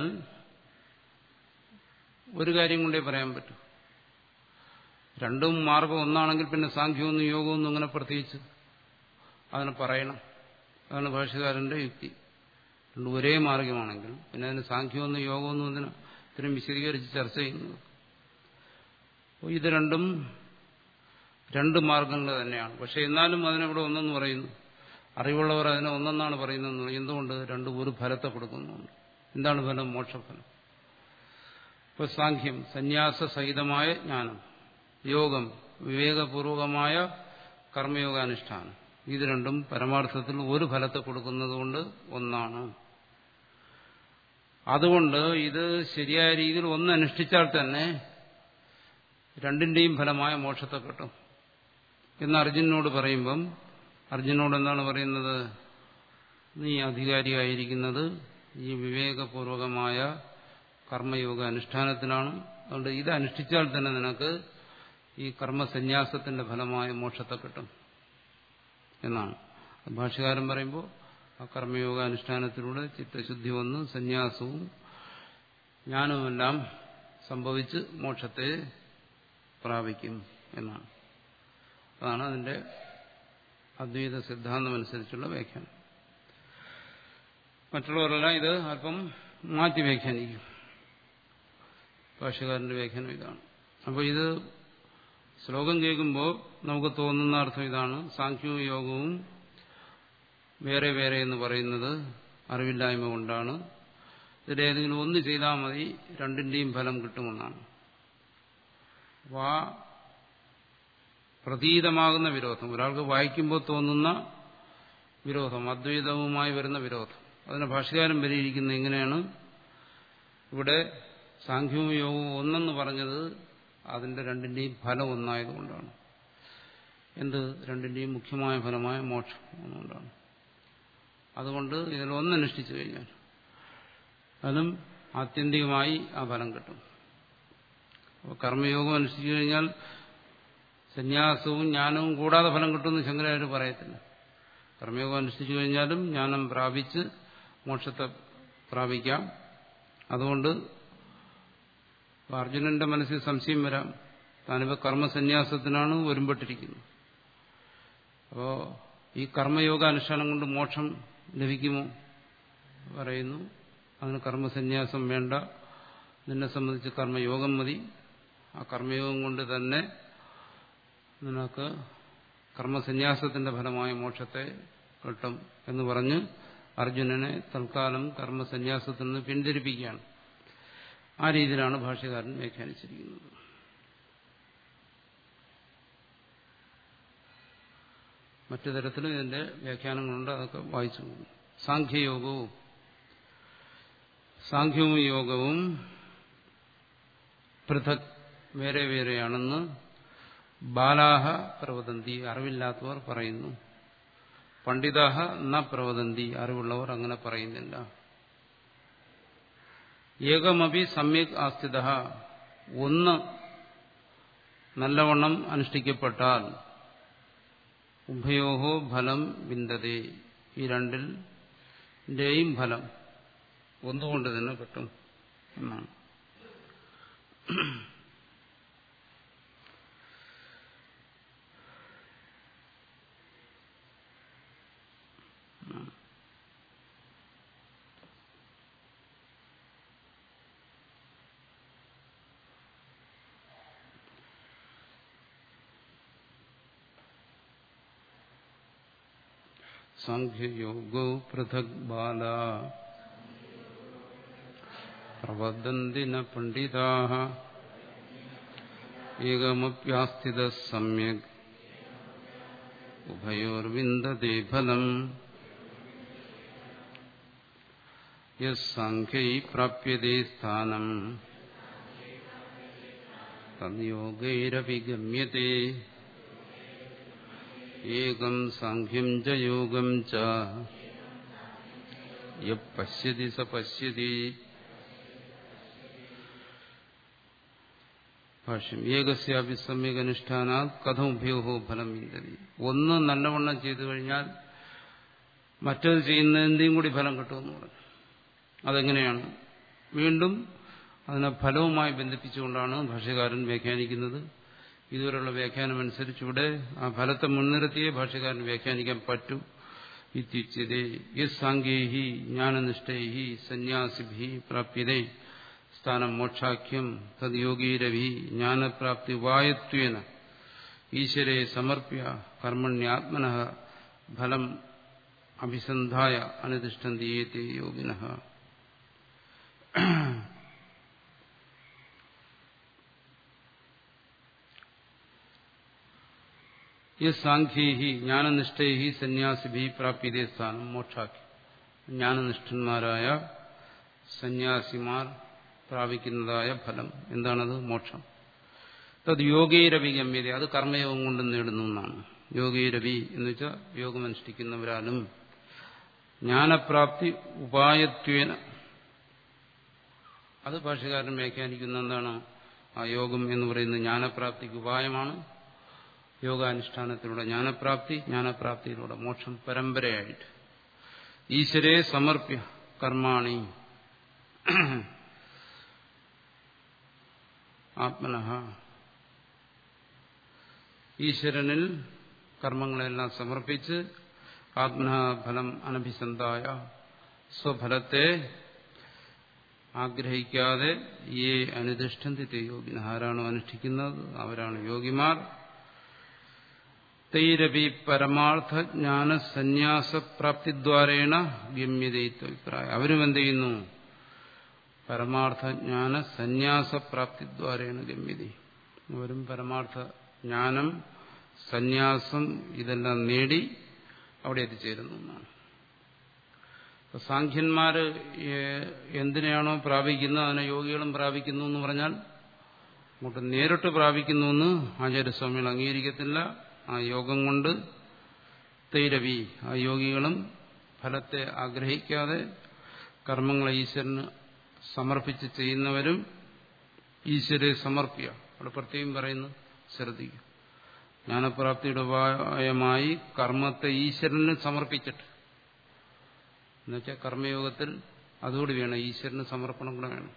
ഒരു കാര്യം കൊണ്ടേ പറയാൻ പറ്റൂ രണ്ടും മാർഗം ഒന്നാണെങ്കിൽ പിന്നെ സാഖ്യമൊന്നും യോഗമൊന്നും അങ്ങനെ പ്രത്യേകിച്ച് അതിനെ പറയണം അതാണ് ഭാഷകാരന്റെ യുക്തി രണ്ടും ഒരേ മാർഗമാണെങ്കിൽ പിന്നെ അതിന് സാഖ്യമൊന്നും യോഗമൊന്നും ഇതിന് ഇത്രയും വിശദീകരിച്ച് ചർച്ച ചെയ്യുന്നത് അപ്പോൾ ഇത് രണ്ടും രണ്ട് മാർഗങ്ങൾ തന്നെയാണ് പക്ഷെ എന്നാലും അതിനിവിടെ ഒന്നെന്ന് പറയുന്നു അറിവുള്ളവർ അതിനെ ഒന്നെന്നാണ് പറയുന്നത് എന്തുകൊണ്ട് രണ്ടും ഒരു ഫലത്തെ കൊടുക്കുന്നുണ്ട് എന്താണ് ഫലം മോക്ഷഫലം ഇപ്പൊ സാഖ്യം സന്യാസ സഹിതമായ ജ്ഞാനം യോഗം വിവേകപൂർവകമായ കർമ്മയോഗാനുഷ്ഠാനം ഇത് രണ്ടും പരമാർത്ഥത്തിൽ ഒരു ഫലത്തെ കൊടുക്കുന്നതുകൊണ്ട് ഒന്നാണ് അതുകൊണ്ട് ഇത് ശരിയായ രീതിയിൽ ഒന്ന് അനുഷ്ഠിച്ചാൽ തന്നെ രണ്ടിന്റെയും ഫലമായ മോക്ഷത്തെ കിട്ടും എന്ന് അർജുനോട് പറയുമ്പം അർജുനോട് എന്താണ് പറയുന്നത് നീ അധികാരിയായിരിക്കുന്നത് ഈ വിവേകപൂർവകമായ കർമ്മയോഗ അനുഷ്ഠാനത്തിലാണ് അതുകൊണ്ട് ഇത് അനുഷ്ഠിച്ചാൽ തന്നെ നിനക്ക് ഈ കർമ്മസന്യാസത്തിന്റെ ഫലമായ മോക്ഷത്തെ കിട്ടും എന്നാണ് ഭാഷകാരൻ പറയുമ്പോൾ ആ കർമ്മയോഗ അനുഷ്ഠാനത്തിലൂടെ ചിത്തശുദ്ധി വന്ന് സന്യാസവും ജ്ഞാനവുമെല്ലാം സംഭവിച്ച് മോക്ഷത്തെ പ്രാപിക്കും എന്നാണ് അതാണ് അതിന്റെ അദ്വൈത സിദ്ധാന്തമനുസരിച്ചുള്ള വ്യാഖ്യാനം മറ്റുള്ളവരെല്ലാം ഇത് അല്പം മാറ്റി വ്യാഖ്യാനിക്കും ഭാഷകാരന്റെ വ്യാഖ്യാനം ഇതാണ് അപ്പോൾ ഇത് ശ്ലോകം കേൾക്കുമ്പോൾ നമുക്ക് തോന്നുന്ന അർത്ഥം ഇതാണ് സാഖ്യവും യോഗവും വേറെ വേറെ എന്ന് പറയുന്നത് അറിവില്ലായ്മ കൊണ്ടാണ് ഇതിലേതെങ്കിലും ഒന്ന് ചെയ്താൽ മതി രണ്ടിന്റെയും ഫലം കിട്ടുമെന്നാണ് അപ്പോൾ ആ പ്രതീതമാകുന്ന വിരോധം ഒരാൾക്ക് വായിക്കുമ്പോൾ തോന്നുന്ന വിരോധം അദ്വൈതവുമായി വരുന്ന വിരോധം അതിനെ ഭാഷകാരൻ പരിഹരിക്കുന്നത് എങ്ങനെയാണ് ഇവിടെ സാഖ്യവും യോഗവും ഒന്നെന്ന് പറഞ്ഞത് അതിന്റെ രണ്ടിന്റെയും ഫലം ഒന്നായതുകൊണ്ടാണ് എന്ത് രണ്ടിന്റെയും മുഖ്യമായ ഫലമായ മോക്ഷം എന്നുകൊണ്ടാണ് അതുകൊണ്ട് ഇതിൽ ഒന്നനുഷ്ഠിച്ചു കഴിഞ്ഞാൽ അതും ആത്യന്തികമായി ആ ഫലം കിട്ടും അപ്പോൾ കർമ്മയോഗം അനുഷ്ഠിച്ചു കഴിഞ്ഞാൽ സന്യാസവും ജ്ഞാനവും കൂടാതെ ഫലം കിട്ടുമെന്ന് ശങ്കരാചാര്യ പറയത്തില്ല കർമ്മയോഗം അനുഷ്ഠിച്ചു കഴിഞ്ഞാലും ജ്ഞാനം പ്രാപിച്ച് മോക്ഷത്തെ പ്രാപിക്കാം അതുകൊണ്ട് അർജുനന്റെ മനസ്സിൽ സംശയം വരാം താനിപ്പോൾ കർമ്മസന്യാസത്തിനാണ് വരുമ്പെട്ടിരിക്കുന്നത് അപ്പോൾ ഈ കർമ്മയോഗാനുഷ്ഠാനം കൊണ്ട് മോക്ഷം ലഭിക്കുമോ പറയുന്നു അതിന് കർമ്മസന്യാസം വേണ്ട നിന്നെ സംബന്ധിച്ച് കർമ്മയോഗം മതി ആ കർമ്മയോഗം കൊണ്ട് തന്നെ നിനക്ക് കർമ്മസന്യാസത്തിന്റെ ഫലമായ മോക്ഷത്തെ കിട്ടും എന്ന് പറഞ്ഞ് അർജുനനെ തൽക്കാലം കർമ്മസന്യാസത്തിൽ നിന്ന് പിന്തിരിപ്പിക്കുകയാണ് ആ രീതിയിലാണ് ഭാഷ്യകാരൻ വ്യാഖ്യാനിച്ചിരിക്കുന്നത് മറ്റു തരത്തിലും ഇതിന്റെ വ്യാഖ്യാനങ്ങളുണ്ട് അതൊക്കെ വായിച്ചു പോകും സാഖ്യയോഗവും സാഖ്യവും യോഗവും പൃഥക് വേറെ വേറെയാണെന്ന് ബാലാഹ പ്രവദന്തി അറിവില്ലാത്തവർ പറയുന്നു പണ്ഡിതാഹ ന പ്രവദന്തി അറിവുള്ളവർ അങ്ങനെ പറയുന്നില്ല ഏകമപി സമ്യക് ആസ്ഥിത ഒന്ന് നല്ലവണ്ണം അനുഷ്ഠിക്കപ്പെട്ടാൽ ഉഭയോഹോ ഫലം വിന്തതേ ഈ രണ്ടിൻ്റെയും ഫലം ഒന്നുകൊണ്ട് തന്നെ കിട്ടും എന്നാണ് സാഖ്യയോഗോ പൃഥക് ബാല പ്രവദന്തി ന പണ്ഡിതാ ഏകമപ്യാസ്ഥിത സമ്യക് ഉഭയോർവിന്ദതേ ഫലം യസാഖ്യൈ പ്രാപ്യതേ സ്ഥാനം തദ്യോഗൈരപി ഗമ്യത്തെ ഏകം സാഖ്യം ച യോഗം ച യശ്യതി സ പശ്യതി ഭാഷ്യം ഏകസ്യാപി സമ്യകനുഷ്ഠാനാത് കഥം ഉപയോഗോ ഫലം വിന്തതി ഒന്ന് നല്ലവണ്ണം ചെയ്തു കഴിഞ്ഞാൽ മറ്റത് ചെയ്യുന്നതിൻ്റെയും കൂടി ഫലം കിട്ടുമെന്ന് പറഞ്ഞു അതെങ്ങനെയാണ് വീണ്ടും അതിനെ ഫലവുമായി ബന്ധിപ്പിച്ചുകൊണ്ടാണ് ഭാഷ്യകാരൻ വ്യാഖ്യാനിക്കുന്നത് ഇതുവരെയുള്ള വ്യാഖ്യാനം അനുസരിച്ച് ഇവിടെ ആ ഫലത്തെ മുൻനിർത്തിയേ ഭാഷ്യകാരൻ വ്യാഖ്യാനിക്കാൻ പറ്റൂ ഇത്യുച്യതേ യസ് സാങ്കേഹി ജ്ഞാനനിഷ്ഠൈഹി സന്യാസിഭി പ്രാപ്യതേ സ്ഥാനം മോക്ഷാഖ്യം തദ് യോഗീരവി ജ്ഞാനപ്രാപ്തി ഉപായത്വേന ഈശ്വരെ സമർപ്യ കർമ്മണ്യാത്മന ഫലം അഭിസന്ധായ അനുതിഷ്ഠന്തി ഏതേ യോഗിന സാഖ്യൈഹി ജ്ഞാനനിഷ്ഠൈഹി സന്യാസിഭി പ്രാപ്യതേ സ്ഥാനം മോക്ഷാഖ്യം ജ്ഞാനനിഷ്ഠന്മാരായ സന്യാസിമാർ പ്രാപിക്കുന്നതായ ഫലം എന്താണത് മോക്ഷം തത് യോഗീരവി ഗമ്യത അത് കർമ്മയോഗം കൊണ്ട് നേടുന്നു എന്നാണ് യോഗീരവി എന്ന് വെച്ചാൽ യോഗമനുഷ്ഠിക്കുന്നവരാലും ജ്ഞാനപ്രാപ്തി ഉപായത്വേന അത് ഭാഷകാരൻ വ്യാഖ്യാനിക്കുന്ന എന്താണ് ആ യോഗം എന്ന് പറയുന്നത് ജ്ഞാനപ്രാപ്തിക്ക് ഉപായമാണ് യോഗാനുഷ്ഠാനത്തിലൂടെ ജ്ഞാനപ്രാപ്തി ജ്ഞാനപ്രാപ്തിയിലൂടെ മോക്ഷം പരമ്പരയായിട്ട് ഈശ്വരെ സമർപ്യ കർമാണി ആത്മനഃ ഈശ്വരനിൽ കർമ്മങ്ങളെല്ലാം സമർപ്പിച്ച് ആത്മന ഫലം അനഭിസന്തായ സ്വഫലത്തെ ആഗ്രഹിക്കാതെ ഈ അനുതിഷ്ഠന്തി യോഗിന ആരാണോ അനുഷ്ഠിക്കുന്നത് അവരാണ് യോഗിമാർ തൈരപി പരമാർത്ഥ ജ്ഞാന സന്യാസപ്രാപ്തിദ്വാരേണ ഗമ്യതയിത്വഭിപ്രായം അവരും എന്ത് ചെയ്യുന്നു പരമാർത്ഥ ജ്ഞാന സന്യാസപ്രാപ്തിദ്വാരേണ ഗമ്യത അവരും പരമാർത്ഥ ജ്ഞാനം സന്യാസം ഇതെല്ലാം നേടി അവിടെ എത്തിച്ചേരുന്നു എന്നാണ് സാഖ്യന്മാര് എന്തിനെയാണോ പ്രാപിക്കുന്നത് അതിനെ യോഗികളും പ്രാപിക്കുന്നു എന്ന് പറഞ്ഞാൽ അങ്ങോട്ട് നേരിട്ട് പ്രാപിക്കുന്നു എന്ന് ആചാര്യസ്വാമികൾ അംഗീകരിക്കത്തില്ല ആ യോഗം കൊണ്ട് തൈരവി ആ യോഗികളും ഫലത്തെ ആഗ്രഹിക്കാതെ കർമ്മങ്ങളെ ഈശ്വരന് സമർപ്പിച്ച് ചെയ്യുന്നവരും ഈശ്വരെ സമർപ്പിയ അവിടെ പ്രത്യേകം പറയുന്നു ശ്രദ്ധിക്കും ജ്ഞാനപ്രാപ്തിയുടെ ഉപായമായി കർമ്മത്തെ ഈശ്വരന് സമർപ്പിച്ചിട്ട് എന്നുവെച്ചാൽ കർമ്മയോഗത്തിൽ അതുകൂടി വേണം ഈശ്വരന് സമർപ്പണം കൂടെ വേണം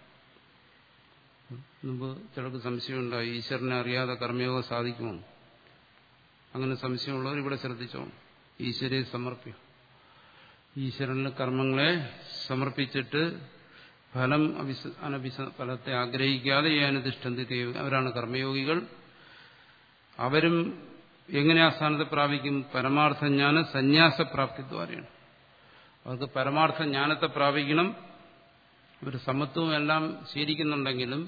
മുമ്പ് ചിലർക്ക് സംശയമുണ്ടായി ഈശ്വരനെ അറിയാതെ കർമ്മയോഗം സാധിക്കുമോ അങ്ങനെ സംശയമുള്ളവർ ഇവിടെ ശ്രദ്ധിച്ചോ ഈശ്വരെ സമർപ്പിക്കും ഈശ്വരന് കർമ്മങ്ങളെ സമർപ്പിച്ചിട്ട് ഫലം അനഭിസ ഫലത്തെ ആഗ്രഹിക്കാതെ ഈ അനുദിഷ്ടന്തി അവരാണ് കർമ്മയോഗികൾ അവരും എങ്ങനെ ആ സ്ഥാനത്ത് പ്രാപിക്കും പരമാർത്ഥ ജ്ഞാന സന്യാസപ്രാപ്തിദ്വാരയാണ് അവർക്ക് പരമാർത്ഥ ജ്ഞാനത്തെ പ്രാപിക്കണം അവർ സമത്വവും എല്ലാം സ്വീകരിക്കുന്നുണ്ടെങ്കിലും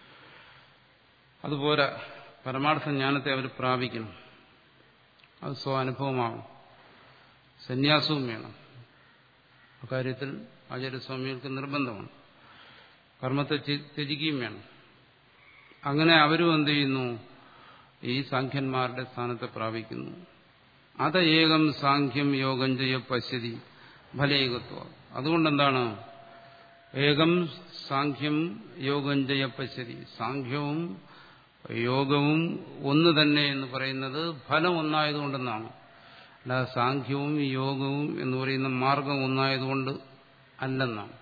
അതുപോലെ പരമാർത്ഥ ജ്ഞാനത്തെ അവർ പ്രാപിക്കണം അത് സ്വാനുഭവമാവും സന്യാസവും വേണം അക്കാര്യത്തിൽ ആചാര്യസ്വാമികൾക്ക് നിർബന്ധമാണ് കർമ്മത്തെ ത്യജിക്കുകയും വേണം അങ്ങനെ അവരും എന്ത് ചെയ്യുന്നു ഈ സാഖ്യന്മാരുടെ സ്ഥാനത്തെ പ്രാപിക്കുന്നു അത് ഏകം സാഖ്യം യോഗം ചെയ്യ പശ്യതി ഫലേകത്വം അതുകൊണ്ടെന്താണ് ഏകം സാഖ്യം യോഗം ചെയ്യ പശ്യതി സാഖ്യവും യോഗവും ഒന്ന് തന്നെ എന്ന് പറയുന്നത് ഫലം ഒന്നായതുകൊണ്ടെന്നാണ് അല്ലാതെ സാഖ്യവും യോഗവും എന്ന് പറയുന്ന മാർഗം ഒന്നായതുകൊണ്ട് അല്ലെന്നാണ്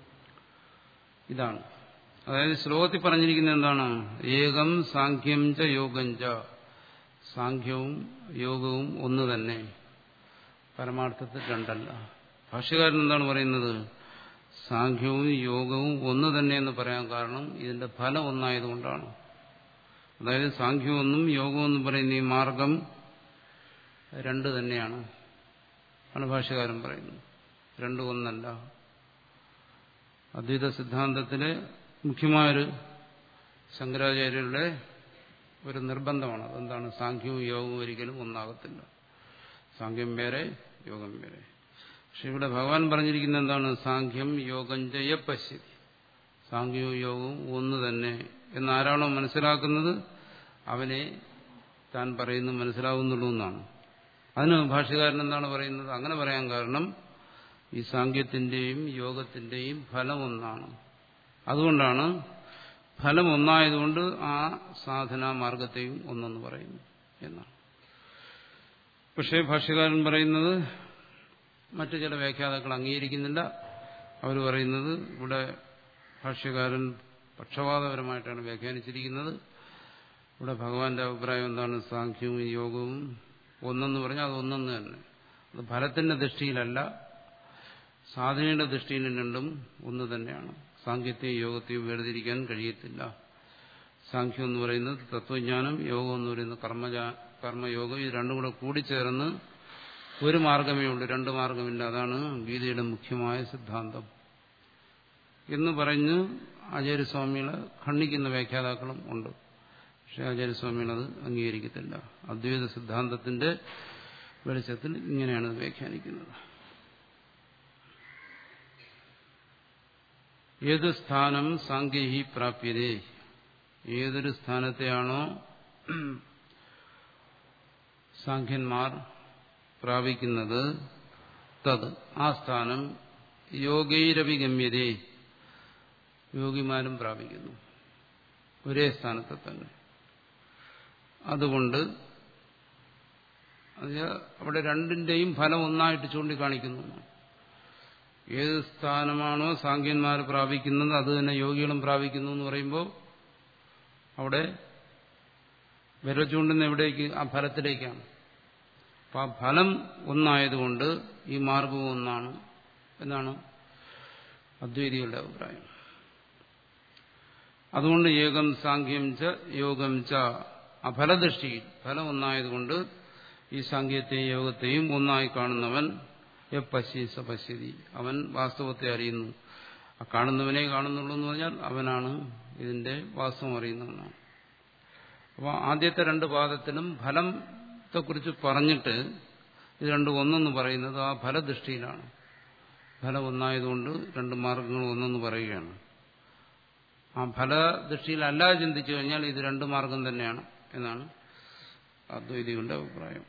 ഇതാണ് അതായത് ശ്ലോകത്തിൽ പറഞ്ഞിരിക്കുന്നത് എന്താണ് ഏകം സാഖ്യം ച യോഗം ച സാഖ്യവും യോഗവും ഒന്ന് തന്നെ പരമാർത്ഥത്തിൽ രണ്ടല്ല ഭാഷ്യകാരൻ എന്താണ് പറയുന്നത് സാഖ്യവും യോഗവും ഒന്ന് തന്നെ എന്ന് പറയാൻ കാരണം ഇതിന്റെ ഫലം ഒന്നായതുകൊണ്ടാണ് അതായത് സാഖ്യമൊന്നും യോഗമെന്നും പറയുന്ന ഈ മാർഗം രണ്ട് തന്നെയാണ് ആണ് ഭാഷ്യകാരൻ പറയുന്നത് രണ്ടും ഒന്നല്ല അദ്വൈത സിദ്ധാന്തത്തിലെ മുഖ്യമായൊരു ശങ്കരാചാര്യരുടെ ഒരു നിർബന്ധമാണ് അതെന്താണ് സാഖ്യവും യോഗവും ഒരിക്കലും ഒന്നാകത്തില്ല സാഖ്യം വേറെ യോഗം വേറെ പക്ഷെ ഇവിടെ ഭഗവാൻ പറഞ്ഞിരിക്കുന്ന എന്താണ് സാഖ്യം യോഗം ജയ പശ്യതി സാഖ്യവും യോഗവും ഒന്ന് തന്നെ എന്നാരാണോ മനസ്സിലാക്കുന്നത് അവനെ താൻ പറയുന്നു മനസ്സിലാവുന്നുള്ളൂ എന്നാണ് അതിന് ഭാഷ്യകാരൻ എന്താണ് പറയുന്നത് അങ്ങനെ പറയാൻ കാരണം ഈ സാങ്കേത്തിന്റെയും യോഗത്തിന്റെയും ഫലം ഒന്നാണ് അതുകൊണ്ടാണ് ഫലം ഒന്നായതുകൊണ്ട് ആ സാധനാ മാർഗത്തെയും ഒന്നെന്ന് പറയുന്നു എന്നാണ് പക്ഷേ ഭാഷ്യകാരൻ പറയുന്നത് മറ്റു ചില വ്യാഖ്യാതാക്കൾ അംഗീകരിക്കുന്നില്ല അവർ പറയുന്നത് ഇവിടെ ഭാഷ്യകാരൻ പക്ഷപാതപരമായിട്ടാണ് വ്യാഖ്യാനിച്ചിരിക്കുന്നത് ഇവിടെ ഭഗവാന്റെ അഭിപ്രായം എന്താണ് സാഖ്യവും യോഗവും ഒന്നെന്ന് പറഞ്ഞാൽ അത് ഒന്നെന്ന് തന്നെ അത് ഫലത്തിന്റെ ദൃഷ്ടിയിലല്ല സാധനയുടെ ദൃഷ്ടിയിൽ രണ്ടും ഒന്ന് തന്നെയാണ് സാങ്കേത്യവും യോഗത്തെയും വേർതിരിക്കാൻ കഴിയത്തില്ല സാഖ്യം എന്ന് പറയുന്നത് തത്വജ്ഞാനം യോഗം എന്ന് പറയുന്നത് കർമ്മജാ കർമ്മയോഗം ഇത് രണ്ടും കൂടെ കൂടിച്ചേർന്ന് ഒരു മാർഗമേ ഉള്ളൂ രണ്ട് മാർഗമില്ല അതാണ് ഗീതയുടെ മുഖ്യമായ സിദ്ധാന്തം എന്ന് പറഞ്ഞ് ആചാര്യസ്വാമികളെ ഖണ്ഡിക്കുന്ന വ്യാഖ്യാതാക്കളും ഉണ്ട് പക്ഷെ ആചാര്യസ്വാമികൾ അത് അംഗീകരിക്കത്തില്ല അദ്വൈത സിദ്ധാന്തത്തിന്റെ വെളിച്ചത്തിൽ ഇങ്ങനെയാണ് വ്യാഖ്യാനിക്കുന്നത് ഏത് സ്ഥാനം സാങ്കേഹി പ്രാപ്യതേ ഏതൊരു സ്ഥാനത്തെയാണോ സാഖ്യന്മാർ പ്രാപിക്കുന്നത് തത് ആ സ്ഥാനം യോഗൈരവിഗമ്യതേ യോഗിമാരും പ്രാപിക്കുന്നു ഒരേ സ്ഥാനത്തെ തന്നെ അതുകൊണ്ട് അവിടെ രണ്ടിന്റെയും ഫലം ഒന്നായിട്ട് ചൂണ്ടിക്കാണിക്കുന്നു ഏത് സ്ഥാനമാണോ സാങ്കേന്മാർ പ്രാപിക്കുന്നത് അത് തന്നെ യോഗികളും പ്രാപിക്കുന്നു എന്ന് പറയുമ്പോൾ അവിടെ വിരൽ ചൂണ്ടുന്ന എവിടേക്ക് ആ ഫലത്തിലേക്കാണ് അപ്പം ആ ഫലം ഒന്നായതുകൊണ്ട് ഈ മാർഗവും ഒന്നാണ് എന്നാണ് അദ്വൈതികളുടെ അഭിപ്രായം അതുകൊണ്ട് ഏകം സാഖ്യം ച യോഗം ച അഫലദൃഷ്ടിയിൽ ഫലം ഒന്നായതുകൊണ്ട് ഈ സാഖ്യത്തെയും യോഗത്തെയും ഒന്നായി കാണുന്നവൻ എപ്പശ്യ സ പശ്യതി അവൻ വാസ്തവത്തെ അറിയുന്നു ആ കാണുന്നവനെ കാണുന്നുള്ളൂ എന്ന് പറഞ്ഞാൽ അവനാണ് ഇതിന്റെ വാസ്തവം അറിയുന്നവനാണ് അപ്പോൾ ആദ്യത്തെ രണ്ട് പാദത്തിലും ഫലത്തെക്കുറിച്ച് പറഞ്ഞിട്ട് ഇത് രണ്ടും ഒന്നെന്ന് പറയുന്നത് ആ ഫലദൃഷ്ടിയിലാണ് ഫലം ഒന്നായതുകൊണ്ട് രണ്ട് മാർഗങ്ങൾ ഒന്നെന്ന് പറയുകയാണ് ആ ഫലദൃഷ്ടിയിൽ അല്ലാതെ ചിന്തിച്ചു കഴിഞ്ഞാൽ ഇത് രണ്ട് മാർഗം തന്നെയാണ് എന്നാണ് അദ്വൈതികളുടെ അഭിപ്രായം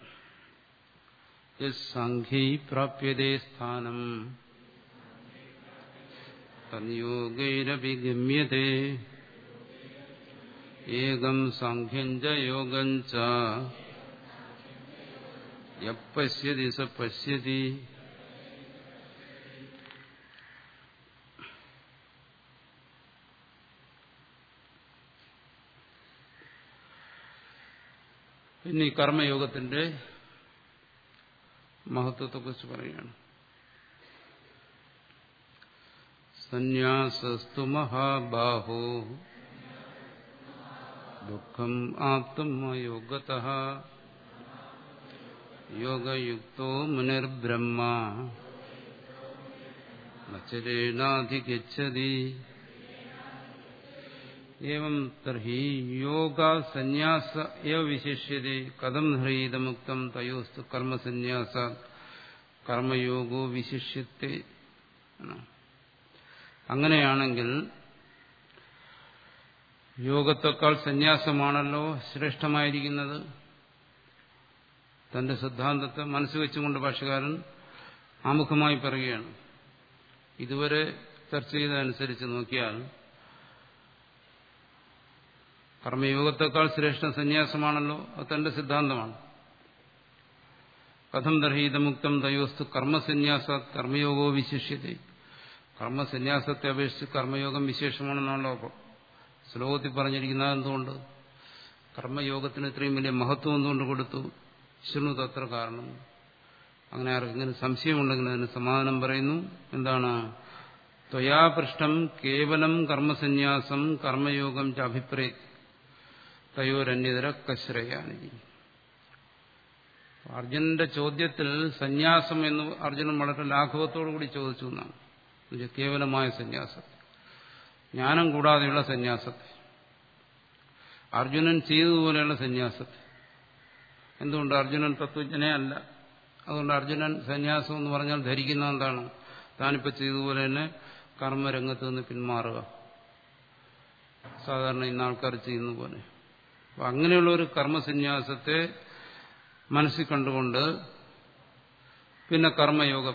സംഖ്യൈ പ്രാപ്യതേ സ്ഥാനം തന്യോഗൈരഭിഗമ്യത്തെ ഏകം സാഖ്യം ച യോഗം ച യശ്യതി സ പശ്യതി പിന്നെ ഈ കർമ്മയോഗത്തിന്റെ മഹത്വത്തെക്കുറിച്ച് പറയുകയാണ് സന്യാസസ്തു മഹാബാഹോ ദുഃഖം ആപ്തും അയോഗത യോഗയുക്തോ മുനിർബ്രഹ്മ നചരേണാധിഗച്ഛതി एवं तर्हि योग संन्यास एव विशिष्यते कथम हृदमुक्तम तयोस्तु कर्म संन्यास കർമ്മയോഗോ വിശിഷ്യത്തെ അങ്ങനെയാണെങ്കിൽ യോഗത്തെക്കാൾ സന്യാസമാണല്ലോ ശ്രേഷ്ഠമായിരിക്കുന്നത് തന്റെ സിദ്ധാന്തത്തെ മനസ്സ് വെച്ചുകൊണ്ട് ഭാഷകാരൻ ആമുഖമായി പറയുകയാണ് ഇതുവരെ ചർച്ച ചെയ്തതനുസരിച്ച് നോക്കിയാൽ കർമ്മയോഗത്തെക്കാൾ ശ്രേഷ്ഠ സന്യാസമാണല്ലോ അത് തന്റെ സിദ്ധാന്തമാണ് കഥം ദർഹീതമുക്തം തയോസ്തു കർമ്മസന്യാസ കർമ്മയോഗോ വിശിഷ്യത്തെ കർമ്മസന്യാസത്തെ അപേക്ഷിച്ച് കർമ്മയോഗം വിശേഷമാണെന്നാണല്ലോ ശ്ലോകത്തിൽ പറഞ്ഞിരിക്കുന്നത് എന്തുകൊണ്ട് കർമ്മയോഗത്തിന് ഇത്രയും വലിയ മഹത്വം എന്തുകൊണ്ട് കൊടുത്തു ശൃണു തത്ര കാരണം അങ്ങനെ ആർക്കെങ്കിലും സംശയമുണ്ടെങ്കിൽ അതിന് സമാധാനം പറയുന്നു എന്താണ് ത്വയാപൃഷ്ടം കേവലം കർമ്മസന്യാസം കർമ്മയോഗം ച അഭിപ്രേ തയോരന്യതര കശ്രയാനി അർജുനന്റെ ചോദ്യത്തിൽ സന്യാസം എന്ന് അർജുനൻ വളരെ ലാഘവത്തോടു കൂടി ചോദിച്ചു എന്നാണ് കേവലമായ സന്യാസത്തെ ജ്ഞാനം കൂടാതെയുള്ള സന്യാസത്തെ അർജുനൻ ചെയ്തതുപോലെയുള്ള സന്യാസത്തെ എന്തുകൊണ്ട് അർജുനൻ തത്വജ്ഞനെ അല്ല അതുകൊണ്ട് അർജുനൻ സന്യാസം എന്ന് പറഞ്ഞാൽ ധരിക്കുന്ന എന്താണ് താനിപ്പോൾ ചെയ്തതുപോലെ തന്നെ കർമ്മരംഗത്ത് നിന്ന് പിന്മാറുക സാധാരണ ഇന്ന് ആൾക്കാർ ചെയ്യുന്ന പോലെ അപ്പം അങ്ങനെയുള്ള ഒരു കർമ്മസന്യാസത്തെ മനസ്സിൽ കണ്ടുകൊണ്ട് പിന്നെ കർമ്മയോഗം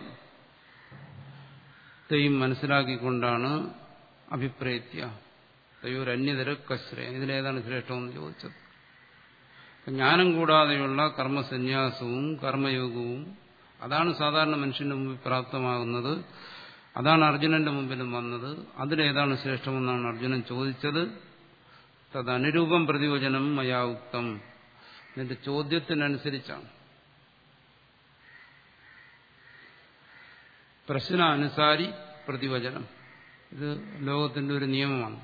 ത്തെയും മനസ്സിലാക്കിക്കൊണ്ടാണ് അഭിപ്രേത്യ തയ്യൂർ അന്യതര കശ്രയ ഇതിലേതാണ് ശ്രേഷ്ഠമെന്ന് ചോദിച്ചത് ജ്ഞാനം കൂടാതെയുള്ള കർമ്മസന്യാസവും കർമ്മയോഗവും അതാണ് സാധാരണ മനുഷ്യന്റെ മുമ്പിൽ പ്രാപ്തമാകുന്നത് അതാണ് അർജുനന്റെ മുമ്പിലും വന്നത് അതിലേതാണ് ശ്രേഷ്ഠമെന്നാണ് അർജുനൻ ചോദിച്ചത് തദനുരൂപം പ്രതിവചനം മയാ ഉക്തം നിന്റെ ചോദ്യത്തിനനുസരിച്ചാണ് പ്രശ്നാനുസാരി പ്രതിവചനം ഇത് ലോകത്തിന്റെ ഒരു നിയമമാണ്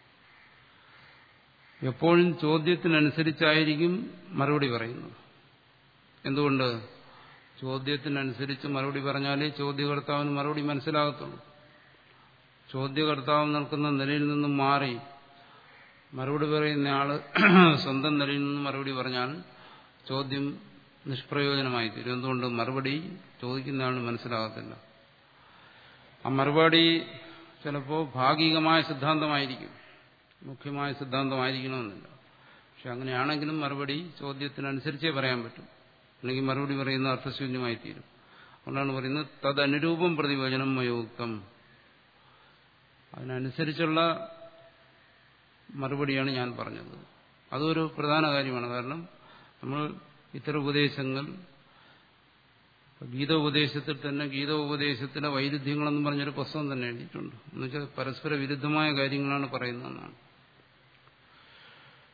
എപ്പോഴും ചോദ്യത്തിനനുസരിച്ചായിരിക്കും മറുപടി പറയുന്നത് എന്തുകൊണ്ട് ചോദ്യത്തിനനുസരിച്ച് മറുപടി പറഞ്ഞാലേ ചോദ്യകർത്താവിന് മറുപടി മനസ്സിലാകത്തുള്ളൂ ചോദ്യകർത്താവ് നിൽക്കുന്ന നിലയിൽ നിന്നും മാറി മറുപടി പറയുന്ന ആള് സ്വന്തം നിലയിൽ നിന്നും മറുപടി പറഞ്ഞാൽ ചോദ്യം നിഷ്പ്രയോജനമായി തീരും എന്തുകൊണ്ട് മറുപടി ചോദിക്കുന്ന ആളിന് മനസ്സിലാകത്തില്ല ആ മറുപടി ചിലപ്പോൾ ഭാഗികമായ സിദ്ധാന്തമായിരിക്കും മുഖ്യമായ സിദ്ധാന്തമായിരിക്കണമെന്നില്ല പക്ഷെ അങ്ങനെയാണെങ്കിലും മറുപടി ചോദ്യത്തിനനുസരിച്ചേ പറയാൻ പറ്റും അല്ലെങ്കിൽ മറുപടി പറയുന്ന അർത്ഥശൂന്യമായി തീരും അതുകൊണ്ടാണ് പറയുന്നത് തദനുരൂപം പ്രതിവചനം മയോക്തം അതിനനുസരിച്ചുള്ള മറുപടിയാണ് ഞാൻ പറഞ്ഞത് അതൊരു പ്രധാന കാര്യമാണ് കാരണം നമ്മൾ ഇത്തരം ഉപദേശങ്ങൾ ഗീതോപദേശത്തിൽ തന്നെ ഗീതോപദേശത്തിലെ വൈരുദ്ധ്യങ്ങളെന്ന് പറഞ്ഞൊരു പുസ്തകം തന്നെ എഴുതിയിട്ടുണ്ട് എന്നുവെച്ചാൽ പരസ്പര വിരുദ്ധമായ കാര്യങ്ങളാണ് പറയുന്നതെന്നാണ്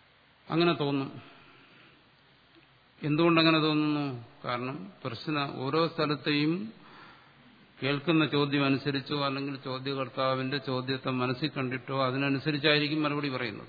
അങ്ങനെ തോന്നും എന്തുകൊണ്ടങ്ങനെ തോന്നുന്നു കാരണം പ്രശ്ന ഓരോ സ്ഥലത്തെയും കേൾക്കുന്ന ചോദ്യം അനുസരിച്ചോ അല്ലെങ്കിൽ ചോദ്യകർത്താവിന്റെ ചോദ്യത്തെ മനസ്സിൽ കണ്ടിട്ടോ അതിനനുസരിച്ചായിരിക്കും മറുപടി പറയുന്നത്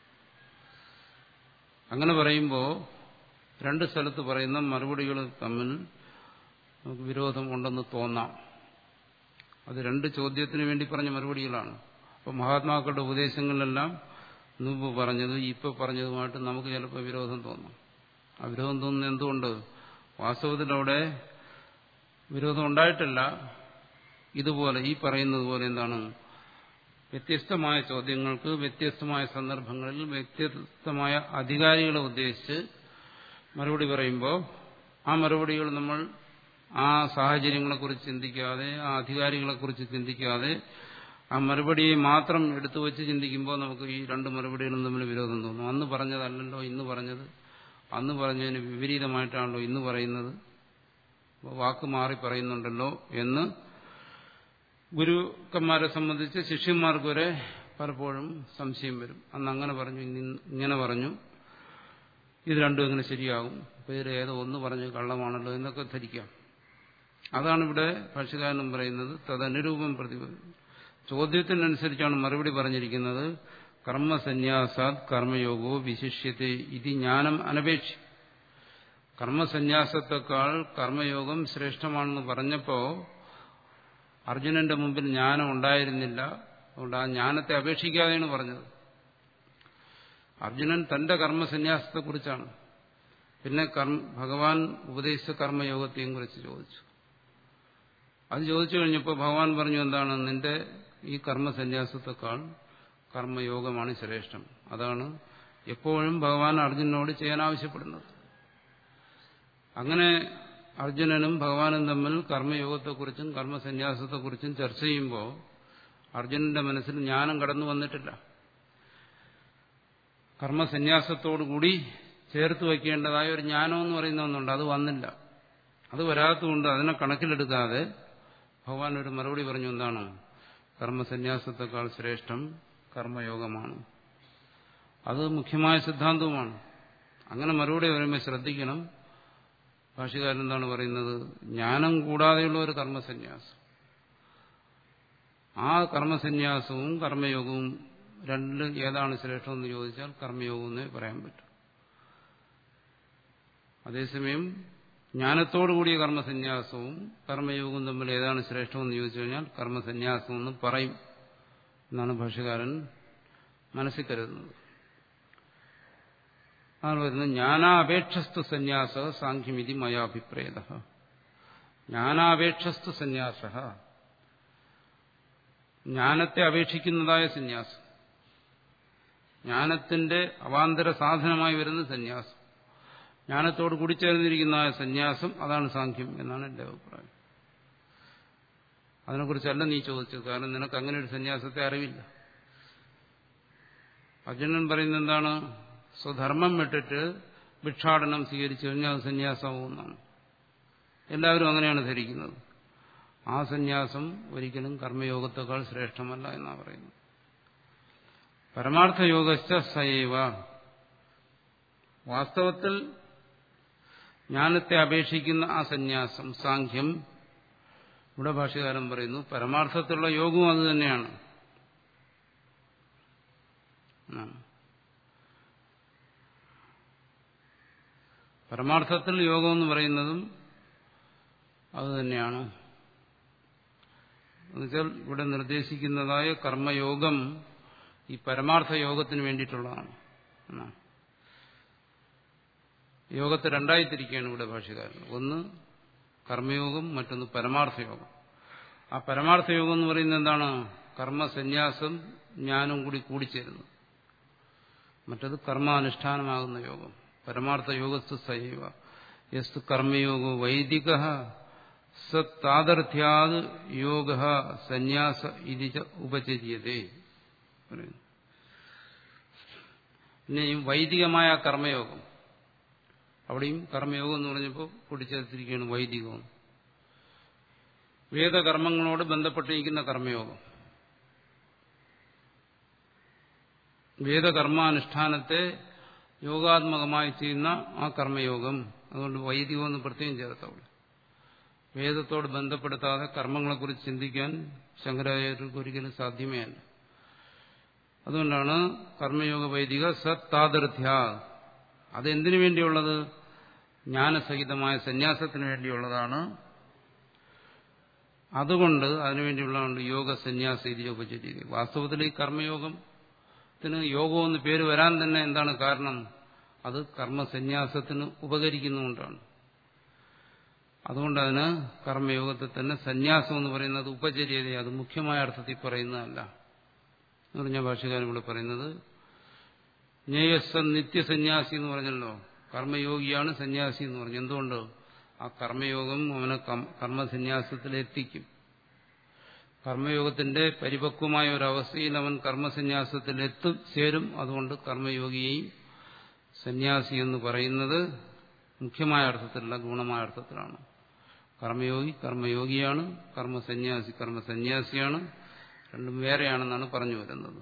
അങ്ങനെ പറയുമ്പോൾ രണ്ട് സ്ഥലത്ത് പറയുന്ന മറുപടികൾ തമ്മിൽ നമുക്ക് വിരോധം ഉണ്ടെന്ന് തോന്നാം അത് രണ്ട് ചോദ്യത്തിന് വേണ്ടി പറഞ്ഞ മറുപടികളാണ് അപ്പോൾ മഹാത്മാക്കളുടെ ഉപദേശങ്ങളിലെല്ലാം മുമ്പ് പറഞ്ഞത് ഇപ്പോൾ പറഞ്ഞതുമായിട്ട് നമുക്ക് ചിലപ്പോൾ വിരോധം തോന്നും ആ വിരോധം തോന്നുന്നത് എന്തുകൊണ്ട് വാസ്തവത്തിൽ അവിടെ വിരോധം ഉണ്ടായിട്ടല്ല ഇതുപോലെ ഈ പറയുന്നത് പോലെ എന്താണ് വ്യത്യസ്തമായ ചോദ്യങ്ങൾക്ക് വ്യത്യസ്തമായ സന്ദർഭങ്ങളിൽ വ്യത്യസ്തമായ അധികാരികളെ ഉദ്ദേശിച്ച് മറുപടി പറയുമ്പോൾ ആ മറുപടികൾ നമ്മൾ ആ സാഹചര്യങ്ങളെക്കുറിച്ച് ചിന്തിക്കാതെ ആ അധികാരികളെക്കുറിച്ച് ചിന്തിക്കാതെ ആ മറുപടിയെ മാത്രം എടുത്തു വെച്ച് ചിന്തിക്കുമ്പോൾ നമുക്ക് ഈ രണ്ട് മറുപടികളും തമ്മിൽ വിരോധം തോന്നും അന്ന് പറഞ്ഞതല്ലല്ലോ ഇന്ന് പറഞ്ഞത് അന്ന് പറഞ്ഞതിന് വിപരീതമായിട്ടാണല്ലോ ഇന്ന് പറയുന്നത് വാക്ക് മാറി പറയുന്നുണ്ടല്ലോ എന്ന് ഗുരുക്കന്മാരെ സംബന്ധിച്ച് ശിഷ്യന്മാർക്ക് വരെ പലപ്പോഴും സംശയം വരും അന്ന് അങ്ങനെ പറഞ്ഞു ഇന്ന് ഇങ്ങനെ പറഞ്ഞു ഇത് രണ്ടും എങ്ങനെ ശരിയാകും പേര് ഏതോ ഒന്ന് പറഞ്ഞ് കള്ളമാണല്ലോ എന്നൊക്കെ ധരിക്കാം അതാണ് ഇവിടെ ഭാഷകാരനും പറയുന്നത് തദനുരൂപം പ്രതിപാദിക്കും ചോദ്യത്തിനനുസരിച്ചാണ് മറുപടി പറഞ്ഞിരിക്കുന്നത് കർമ്മസന്യാസാത് കർമ്മയോഗോ വിശിഷ്യത്തെ ഇത് ജ്ഞാനം അനപേക്ഷ കർമ്മസന്യാസത്തെക്കാൾ കർമ്മയോഗം ശ്രേഷ്ഠമാണെന്ന് പറഞ്ഞപ്പോ അർജുനന്റെ മുമ്പിൽ ജ്ഞാനം ഉണ്ടായിരുന്നില്ല അതുകൊണ്ട് ആ ജ്ഞാനത്തെ അപേക്ഷിക്കാതെയാണ് പറഞ്ഞത് അർജുനൻ തന്റെ കർമ്മസന്യാസത്തെക്കുറിച്ചാണ് പിന്നെ കർമ്മ ഭഗവാൻ ഉപദേശിച്ച കർമ്മയോഗത്തെയും കുറിച്ച് ചോദിച്ചു അത് ചോദിച്ചു കഴിഞ്ഞപ്പോൾ ഭഗവാൻ പറഞ്ഞു എന്താണ് നിന്റെ ഈ കർമ്മസന്യാസത്തെക്കാൾ കർമ്മയോഗമാണ് ശ്രേഷ്ഠം അതാണ് എപ്പോഴും ഭഗവാൻ അർജുനനോട് ചെയ്യാൻ ആവശ്യപ്പെടുന്നത് അങ്ങനെ അർജുനനും ഭഗവാനും തമ്മിൽ കർമ്മയോഗത്തെക്കുറിച്ചും കർമ്മസന്യാസത്തെക്കുറിച്ചും ചർച്ച ചെയ്യുമ്പോൾ അർജുനന്റെ മനസ്സിൽ ജ്ഞാനം കടന്നു വന്നിട്ടില്ല കർമ്മസന്യാസത്തോടുകൂടി ചേർത്ത് വയ്ക്കേണ്ടതായ ഒരു ജ്ഞാനം എന്ന് പറയുന്ന ഒന്നുണ്ട് അത് വന്നില്ല അത് വരാത്തതുകൊണ്ട് അതിനെ കണക്കിലെടുക്കാതെ ഭഗവാൻ ഒരു മറുപടി പറഞ്ഞു എന്താണ് കർമ്മസന്യാസത്തെക്കാൾ ശ്രേഷ്ഠം കർമ്മയോഗമാണ് അത് മുഖ്യമായ സിദ്ധാന്തവുമാണ് അങ്ങനെ മറുപടി പറയുമ്പോൾ ശ്രദ്ധിക്കണം ഭാഷകാരൻ എന്താണ് പറയുന്നത് ജ്ഞാനം കൂടാതെയുള്ള ഒരു കർമ്മസന്യാസം ആ കർമ്മസന്യാസവും കർമ്മയോഗവും രണ്ട് ഏതാണ് ശ്രേഷ്ഠമെന്ന് ചോദിച്ചാൽ കർമ്മയോഗം എന്നേ പറയാൻ പറ്റും അതേസമയം ജ്ഞാനത്തോടുകൂടിയ കർമ്മസന്യാസവും കർമ്മയോഗവും തമ്മിൽ ഏതാണ് ശ്രേഷ്ഠമെന്ന് ചോദിച്ചു കഴിഞ്ഞാൽ കർമ്മസന്യാസം എന്ന് പറയും എന്നാണ് ഭാഷകാരൻ മനസ്സിൽ കരുതുന്നത് ആണ് വരുന്നത് ജ്ഞാനാപേക്ഷസ്തു സന്യാസ സാഖ്യമിതി മയാഭിപ്രേത ജ്ഞാനാപേക്ഷസ്തു സന്യാസ ജ്ഞാനത്തെ അപേക്ഷിക്കുന്നതായ സന്യാസം ജ്ഞാനത്തിന്റെ അവാന്തര സാധനമായി വരുന്ന സന്യാസം ജ്ഞാനത്തോട് കൂടിച്ചേർന്നിരിക്കുന്ന സന്യാസം അതാണ് സാഖ്യം എന്നാണ് എന്റെ അഭിപ്രായം അതിനെക്കുറിച്ചല്ല നീ ചോദിച്ചത് കാരണം നിനക്ക് അങ്ങനെ ഒരു സന്യാസത്തെ അറിവില്ല അർജുനൻ പറയുന്നത് എന്താണ് സ്വധർമ്മം വിട്ടിട്ട് ഭിക്ഷാടനം സ്വീകരിച്ചു കഴിഞ്ഞാൽ അത് സന്യാസമാവുന്നതാണ് എല്ലാവരും അങ്ങനെയാണ് ധരിക്കുന്നത് ആ സന്യാസം ഒരിക്കലും കർമ്മയോഗത്തെക്കാൾ ശ്രേഷ്ഠമല്ല എന്നാണ് പറയുന്നത് പരമാർത്ഥ യോഗസ്ഥ സയവ വാസ്തവത്തിൽ ജ്ഞാനത്തെ അപേക്ഷിക്കുന്ന ആ സന്യാസം സാഖ്യം ഇവിടെ ഭാഷകാരൻ പറയുന്നു പരമാർത്ഥത്തിലുള്ള യോഗവും അത് തന്നെയാണ് പരമാർത്ഥത്തിൽ യോഗം എന്ന് പറയുന്നതും അത് തന്നെയാണ് എന്നുവെച്ചാൽ ഇവിടെ നിർദ്ദേശിക്കുന്നതായ കർമ്മയോഗം ഈ പരമാർത്ഥ യോഗത്തിന് വേണ്ടിയിട്ടുള്ളതാണ് യോഗത്തെ രണ്ടായി തിരിക്കുകയാണ് ഇവിടെ ഭാഷകാരൻ ഒന്ന് കർമ്മയോഗം മറ്റൊന്ന് പരമാർത്ഥ യോഗം ആ പരമാർത്ഥ യോഗം എന്ന് പറയുന്നത് എന്താണ് കർമ്മസന്യാസം ജ്ഞാനം കൂടി കൂടിച്ചേരുന്നു മറ്റത് കർമാനുഷ്ഠാനമാകുന്ന യോഗം പരമാർത്ഥ യോഗസ്തു സൈവ യസ്തു കർമ്മയോഗോ വൈദിക സത്താദർത്യാത് യോഗ സന്യാസ ഇതി ഉപചര്യതേ പിന്നെയും വൈദികമായ കർമ്മയോഗം അവിടെയും കർമ്മയോഗം എന്ന് പറഞ്ഞപ്പോൾ കൂട്ടിച്ചേർത്തിരിക്കുകയാണ് വൈദികവും വേദകർമ്മങ്ങളോട് ബന്ധപ്പെട്ടിരിക്കുന്ന കർമ്മയോഗം വേദകർമാനുഷ്ഠാനത്തെ യോഗാത്മകമായി ചെയ്യുന്ന ആ കർമ്മയോഗം അതുകൊണ്ട് വൈദികമെന്ന് പ്രത്യേകം ചേർത്തവിടെ വേദത്തോട് ബന്ധപ്പെടുത്താതെ കർമ്മങ്ങളെക്കുറിച്ച് ചിന്തിക്കാൻ ശങ്കരാചാര്യർക്ക് ഒരിക്കലും സാധ്യമേ അല്ല അതുകൊണ്ടാണ് കർമ്മയോഗ വൈദിക സത്താതിർഥ്യ അതെന്തിനു വേണ്ടിയുള്ളത് ജ്ഞാനസഹിതമായ സന്യാസത്തിന് വേണ്ടിയുള്ളതാണ് അതുകൊണ്ട് അതിനുവേണ്ടിയുള്ളതാണ് യോഗ സന്യാസ ഉപചര്യ വാസ്തവത്തിൽ ഈ കർമ്മയോഗത്തിന് യോഗമെന്ന് പേര് വരാൻ തന്നെ എന്താണ് കാരണം അത് കർമ്മസന്യാസത്തിന് ഉപകരിക്കുന്നുകൊണ്ടാണ് അതുകൊണ്ട് അതിന് കർമ്മയോഗത്തിൽ തന്നെ സന്യാസം എന്ന് പറയുന്നത് ഉപചര്യത അത് മുഖ്യമായ അർത്ഥത്തിൽ പറയുന്നതല്ല എന്ന് പറഞ്ഞ ഭാഷകാരൻ ഇവിടെ പറയുന്നത് ജ്ഞേയസ്സ നിത്യസന്യാസി എന്ന് പറഞ്ഞല്ലോ കർമ്മയോഗിയാണ് സന്യാസി എന്ന് പറഞ്ഞു എന്തുകൊണ്ട് ആ കർമ്മയോഗം അവനെ കർമ്മസന്യാസത്തിൽ എത്തിക്കും കർമ്മയോഗത്തിന്റെ പരിപക്വമായ ഒരവസ്ഥയിൽ അവൻ കർമ്മസന്യാസത്തിൽ എത്തിച്ചേരും അതുകൊണ്ട് കർമ്മയോഗിയെയും സന്യാസി എന്ന് പറയുന്നത് മുഖ്യമായ അർത്ഥത്തിലല്ല ഗുണമായ അർത്ഥത്തിലാണ് കർമ്മയോഗി കർമ്മയോഗിയാണ് കർമ്മസന്യാസി കർമ്മസന്യാസിയാണ് രണ്ടും വേറെയാണെന്നാണ് പറഞ്ഞു വരുന്നത്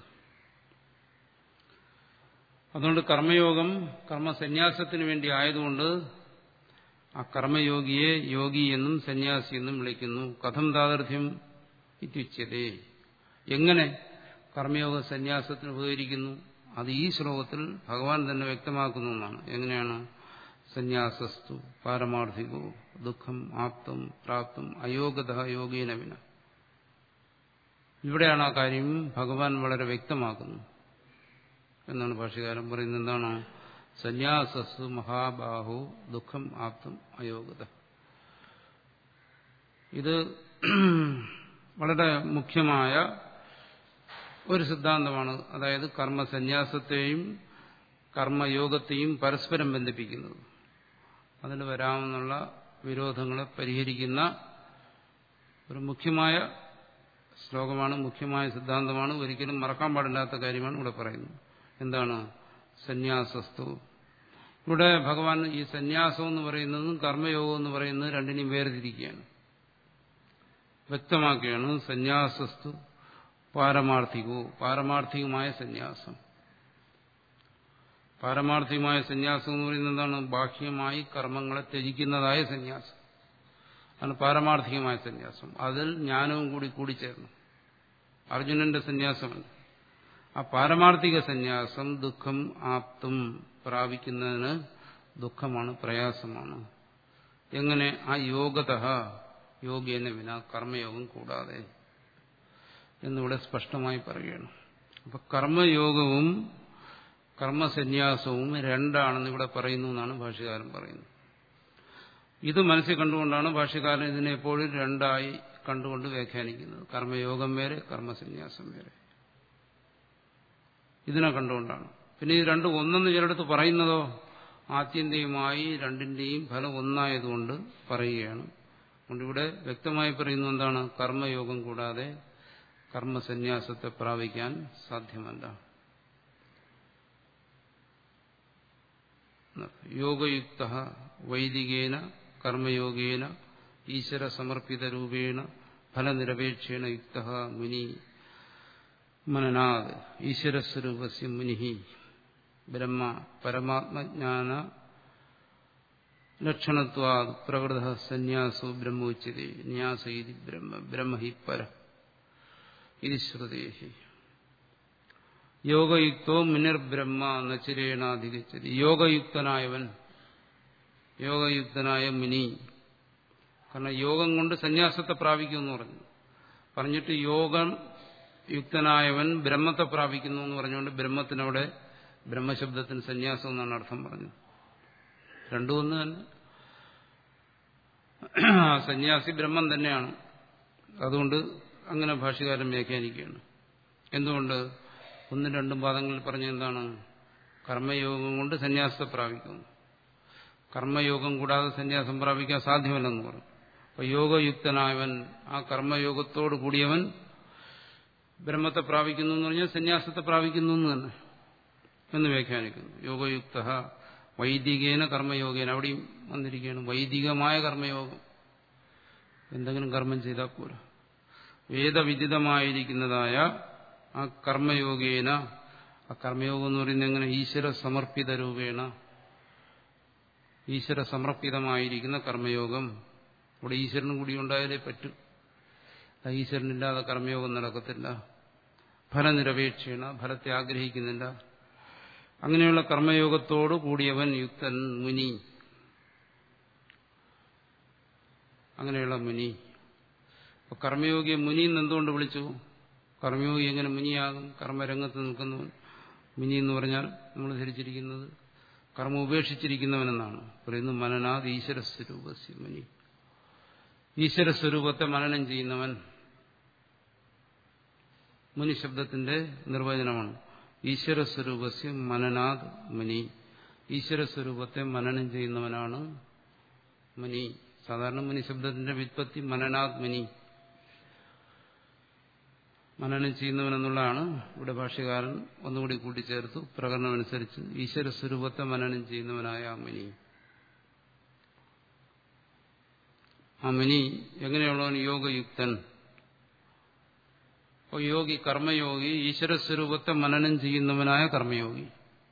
അതുകൊണ്ട് കർമ്മയോഗം കർമ്മസന്യാസത്തിന് വേണ്ടി ആയതുകൊണ്ട് ആ കർമ്മയോഗിയെ യോഗി എന്നും സന്യാസി എന്നും വിളിക്കുന്നു കഥം താതർത്ഥ്യം ഇത്യുച്യതേ എങ്ങനെ കർമ്മയോഗ സന്യാസത്തിന് ഉപകരിക്കുന്നു അത് ഈ ശ്ലോകത്തിൽ ഭഗവാൻ തന്നെ വ്യക്തമാക്കുന്നു എന്നാണ് എങ്ങനെയാണ് സന്യാസസ്തു പാരമാർത്ഥികോ ദുഃഖം ആപ്തം പ്രാപ്തം അയോഗ്യത യോഗീന വിന ഇവിടെയാണ് ആ കാര്യം ഭഗവാൻ വളരെ വ്യക്തമാക്കുന്നത് എന്നാണ് ഭാഷകാരൻ പറയുന്നത് എന്താണ് സന്യാസസ്സു മഹാബാഹു ദുഃഖം ആപ്തം അയോഗ്യത ഇത് വളരെ മുഖ്യമായ ഒരു സിദ്ധാന്തമാണ് അതായത് കർമ്മസന്യാസത്തെയും കർമ്മയോഗത്തെയും പരസ്പരം ബന്ധിപ്പിക്കുന്നത് അതിൽ വരാമെന്നുള്ള വിരോധങ്ങളെ പരിഹരിക്കുന്ന ഒരു മുഖ്യമായ ശ്ലോകമാണ് മുഖ്യമായ സിദ്ധാന്തമാണ് ഒരിക്കലും മറക്കാൻ പാടില്ലാത്ത കാര്യമാണ് ഇവിടെ പറയുന്നത് എന്താണ് സന്യാസസ്തു ഇവിടെ ഭഗവാൻ ഈ സന്യാസം എന്ന് പറയുന്നതും കർമ്മയോഗം എന്ന് പറയുന്നത് രണ്ടിനെയും വേർതിരിക്കുകയാണ് വ്യക്തമാക്കുകയാണ് സന്യാസസ്തു പാരമാർത്ഥികവും പാരമാർത്ഥികമായ സന്യാസം പാരമാർത്ഥികമായ സന്യാസം എന്ന് പറയുന്നത് എന്താണ് ബാഹ്യമായി കർമ്മങ്ങളെ ത്യജിക്കുന്നതായ സന്യാസം ആണ് പാരമാർത്ഥികമായ സന്യാസം അതിൽ ജ്ഞാനവും കൂടി കൂടിച്ചേർന്നു അർജുനന്റെ സന്യാസമല്ല ആ പാരമാർത്ഥിക സന്യാസം ദുഃഖം ആപ്തും പ്രാപിക്കുന്നതിന് ദുഃഖമാണ് പ്രയാസമാണ് എങ്ങനെ ആ യോഗത യോഗേന വിന കർമ്മയോഗം കൂടാതെ എന്നിവിടെ സ്പഷ്ടമായി പറയുകയാണ് അപ്പൊ കർമ്മയോഗവും കർമ്മസന്യാസവും രണ്ടാണെന്ന് ഇവിടെ പറയുന്നു എന്നാണ് ഭാഷ്യകാരൻ പറയുന്നത് ഇത് മനസ്സിൽ കണ്ടുകൊണ്ടാണ് ഭാഷ്യകാരൻ ഇതിനെ എപ്പോഴും രണ്ടായി കണ്ടുകൊണ്ട് വ്യാഖ്യാനിക്കുന്നത് കർമ്മയോഗം വേറെ കർമ്മസന്യാസം വേറെ ഇതിനെ കണ്ടുകൊണ്ടാണ് പിന്നെ ഇത് രണ്ടും ഒന്നെന്ന് ചിലടത്ത് പറയുന്നതോ ആത്യന്തികമായി രണ്ടിന്റെയും ഫലം ഒന്നായതുകൊണ്ട് പറയുകയാണ് അതുകൊണ്ട് ഇവിടെ വ്യക്തമായി പറയുന്നു എന്താണ് കർമ്മയോഗം കൂടാതെ കർമ്മസന്യാസത്തെ പ്രാപിക്കാൻ സാധ്യമല്ല യോഗയുക്ത വൈദികേന കർമ്മയോഗേന ഈശ്വര സമർപ്പിത രൂപേണ ഫലനിരപേക്ഷേണ യുക്ത മുനി മനനാത് ഈശ്വരസ്വരൂപസ്യ മുനി ബ്രഹ്മ പരമാത്മജ്ഞാന ലക്ഷണത്വാ പ്രകൃത സന്യാസോ ബ്രഹ്മോച്യതേ ന്യാസ ഇതി ബ്രഹ്മ ബ്രഹ്മ ഹി പര ഇത് ശ്രുതേഹി യോഗയുക്തോ മുനിർബ്രഹ്മ നച്ചിരേണാധികച്ചതി യോഗയുക്തനായവൻ യോഗയുക്തനായ മുനി കാരണം യോഗം കൊണ്ട് സന്യാസത്തെ പ്രാപിക്കുമെന്ന് പറഞ്ഞു പറഞ്ഞിട്ട് യോഗം യുക്തനായവൻ ബ്രഹ്മത്തെ പ്രാപിക്കുന്നു എന്ന് പറഞ്ഞുകൊണ്ട് ബ്രഹ്മത്തിനവിടെ ബ്രഹ്മശബ്ദത്തിന് സന്യാസം എന്നാണ് അർത്ഥം പറഞ്ഞത് രണ്ടും ഒന്ന് തന്നെ സന്യാസി ബ്രഹ്മം തന്നെയാണ് അതുകൊണ്ട് അങ്ങനെ ഭാഷകാരൻ വ്യാഖ്യാനിക്കുകയാണ് എന്തുകൊണ്ട് ഒന്നും രണ്ടും പാദങ്ങളിൽ പറഞ്ഞ എന്താണ് കർമ്മയോഗം കൊണ്ട് സന്യാസത്തെ പ്രാപിക്കുന്നു കർമ്മയോഗം കൂടാതെ സന്യാസം പ്രാപിക്കാൻ സാധ്യമല്ലെന്ന് പറഞ്ഞു അപ്പൊ യോഗയുക്തനായവൻ ആ കർമ്മയോഗത്തോട് കൂടിയവൻ ബ്രഹ്മത്തെ പ്രാപിക്കുന്നു എന്ന് പറഞ്ഞാൽ സന്യാസത്തെ പ്രാപിക്കുന്നു എന്ന് തന്നെ എന്ന് വ്യാഖ്യാനിക്കുന്നു യോഗയുക്ത വൈദികേന കർമ്മയോഗേന അവിടെയും വന്നിരിക്കുകയാണ് വൈദികമായ കർമ്മയോഗം എന്തെങ്കിലും കർമ്മം ചെയ്താൽ പോരാ വേദവിദിതമായിരിക്കുന്നതായ ആ കർമ്മയോഗേന ആ കർമ്മയോഗം എന്ന് പറയുന്നത് എങ്ങനെ ഈശ്വര സമർപ്പിത രൂപേണ ഈശ്വര സമർപ്പിതമായിരിക്കുന്ന കർമ്മയോഗം ഇവിടെ ഈശ്വരനും കൂടി ഉണ്ടായാലേ പറ്റൂ ഈശ്വരനില്ലാതെ കർമ്മയോഗം നടക്കത്തില്ല ഫലനിരപേക്ഷേണ ഫലത്തെ ആഗ്രഹിക്കുന്നില്ല അങ്ങനെയുള്ള കർമ്മയോഗത്തോട് കൂടിയവൻ യുക്തൻ മുനി അങ്ങനെയുള്ള മുനി അപ്പൊ കർമ്മയോഗിയെ മുനി എന്ന് എന്തുകൊണ്ട് വിളിച്ചു കർമ്മയോഗി എങ്ങനെ മുനിയാകും കർമ്മരംഗത്ത് നിൽക്കുന്നവൻ മുനി എന്ന് പറഞ്ഞാൽ നമ്മൾ ധരിച്ചിരിക്കുന്നത് കർമ്മ ഉപേക്ഷിച്ചിരിക്കുന്നവനെന്നാണ് പറയുന്നത് മനനാഥ് ഈശ്വര സ്വരൂപസ്യ മുനി ഈശ്വര സ്വരൂപത്തെ മനനം ചെയ്യുന്നവൻ മുനി ശബ്ദത്തിന്റെ നിർവചനമാണ് ഈശ്വര സ്വരൂപസ്യ മനനാഥ് മുനി ഈശ്വര സ്വരൂപത്തെ മനനം ചെയ്യുന്നവനാണ് മുനി സാധാരണ മുനി ശബ്ദത്തിന്റെ വിത്പത്തി മനനാഥ് മുനി മനനം ചെയ്യുന്നവനെന്നുള്ളതാണ് ഇവിടെ ഭാഷ്യകാരൻ ഒന്നുകൂടി കൂട്ടിച്ചേർത്തു പ്രകടനമനുസരിച്ച് ഈശ്വര സ്വരൂപത്തെ മനനം ചെയ്യുന്നവനായ ആ മുനി ആ മുനി എങ്ങനെയുള്ളവൻ യോഗയുക്തൻ അപ്പോൾ യോഗി കർമ്മയോഗി ഈശ്വര സ്വരൂപത്തെ മനനം ചെയ്യുന്നവനായ കർമ്മയോഗി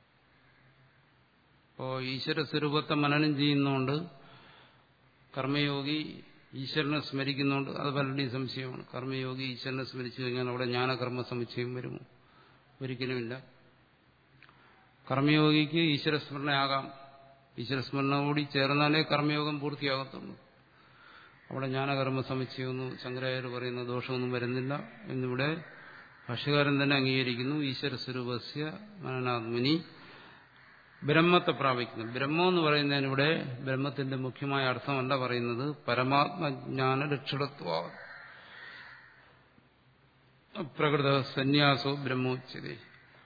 അപ്പോൾ ഈശ്വര സ്വരൂപത്തെ മനനം ചെയ്യുന്നതുകൊണ്ട് കർമ്മയോഗി ഈശ്വരനെ സ്മരിക്കുന്നുണ്ട് അത് പലരുടെയും സംശയമാണ് കർമ്മയോഗി ഈശ്വരനെ സ്മരിച്ചു കഴിഞ്ഞാൽ അവിടെ ജ്ഞാനകർമ്മ സമുച്ചയം വരുമോ ഒരിക്കലുമില്ല കർമ്മയോഗിക്ക് ഈശ്വര സ്മരണയാകാം ഈശ്വര സ്മരണ കൂടി ചേർന്നാലേ കർമ്മയോഗം പൂർത്തിയാകത്തുള്ളൂ അവിടെ ജ്ഞാനകർമ്മ സമുച്ചയമൊന്നും ശങ്കരാചാര്യ പറയുന്ന ദോഷമൊന്നും വരുന്നില്ല എന്നിവിടെ ഭാഷ്യകാരൻ തന്നെ അംഗീകരിക്കുന്നു ഈശ്വര സ്വരൂപസ്യ മനനാത്മനി ബ്രഹ്മത്തെ പ്രാപിക്കുന്നു ബ്രഹ്മം എന്ന് പറയുന്നതിനിവിടെ ബ്രഹ്മത്തിന്റെ മുഖ്യമായ അർത്ഥമല്ല പറയുന്നത് പരമാത്മജ്ഞാന ലക്ഷണത്വ പ്രകൃത സന്യാസോ ബ്രഹ്മോച്യതേ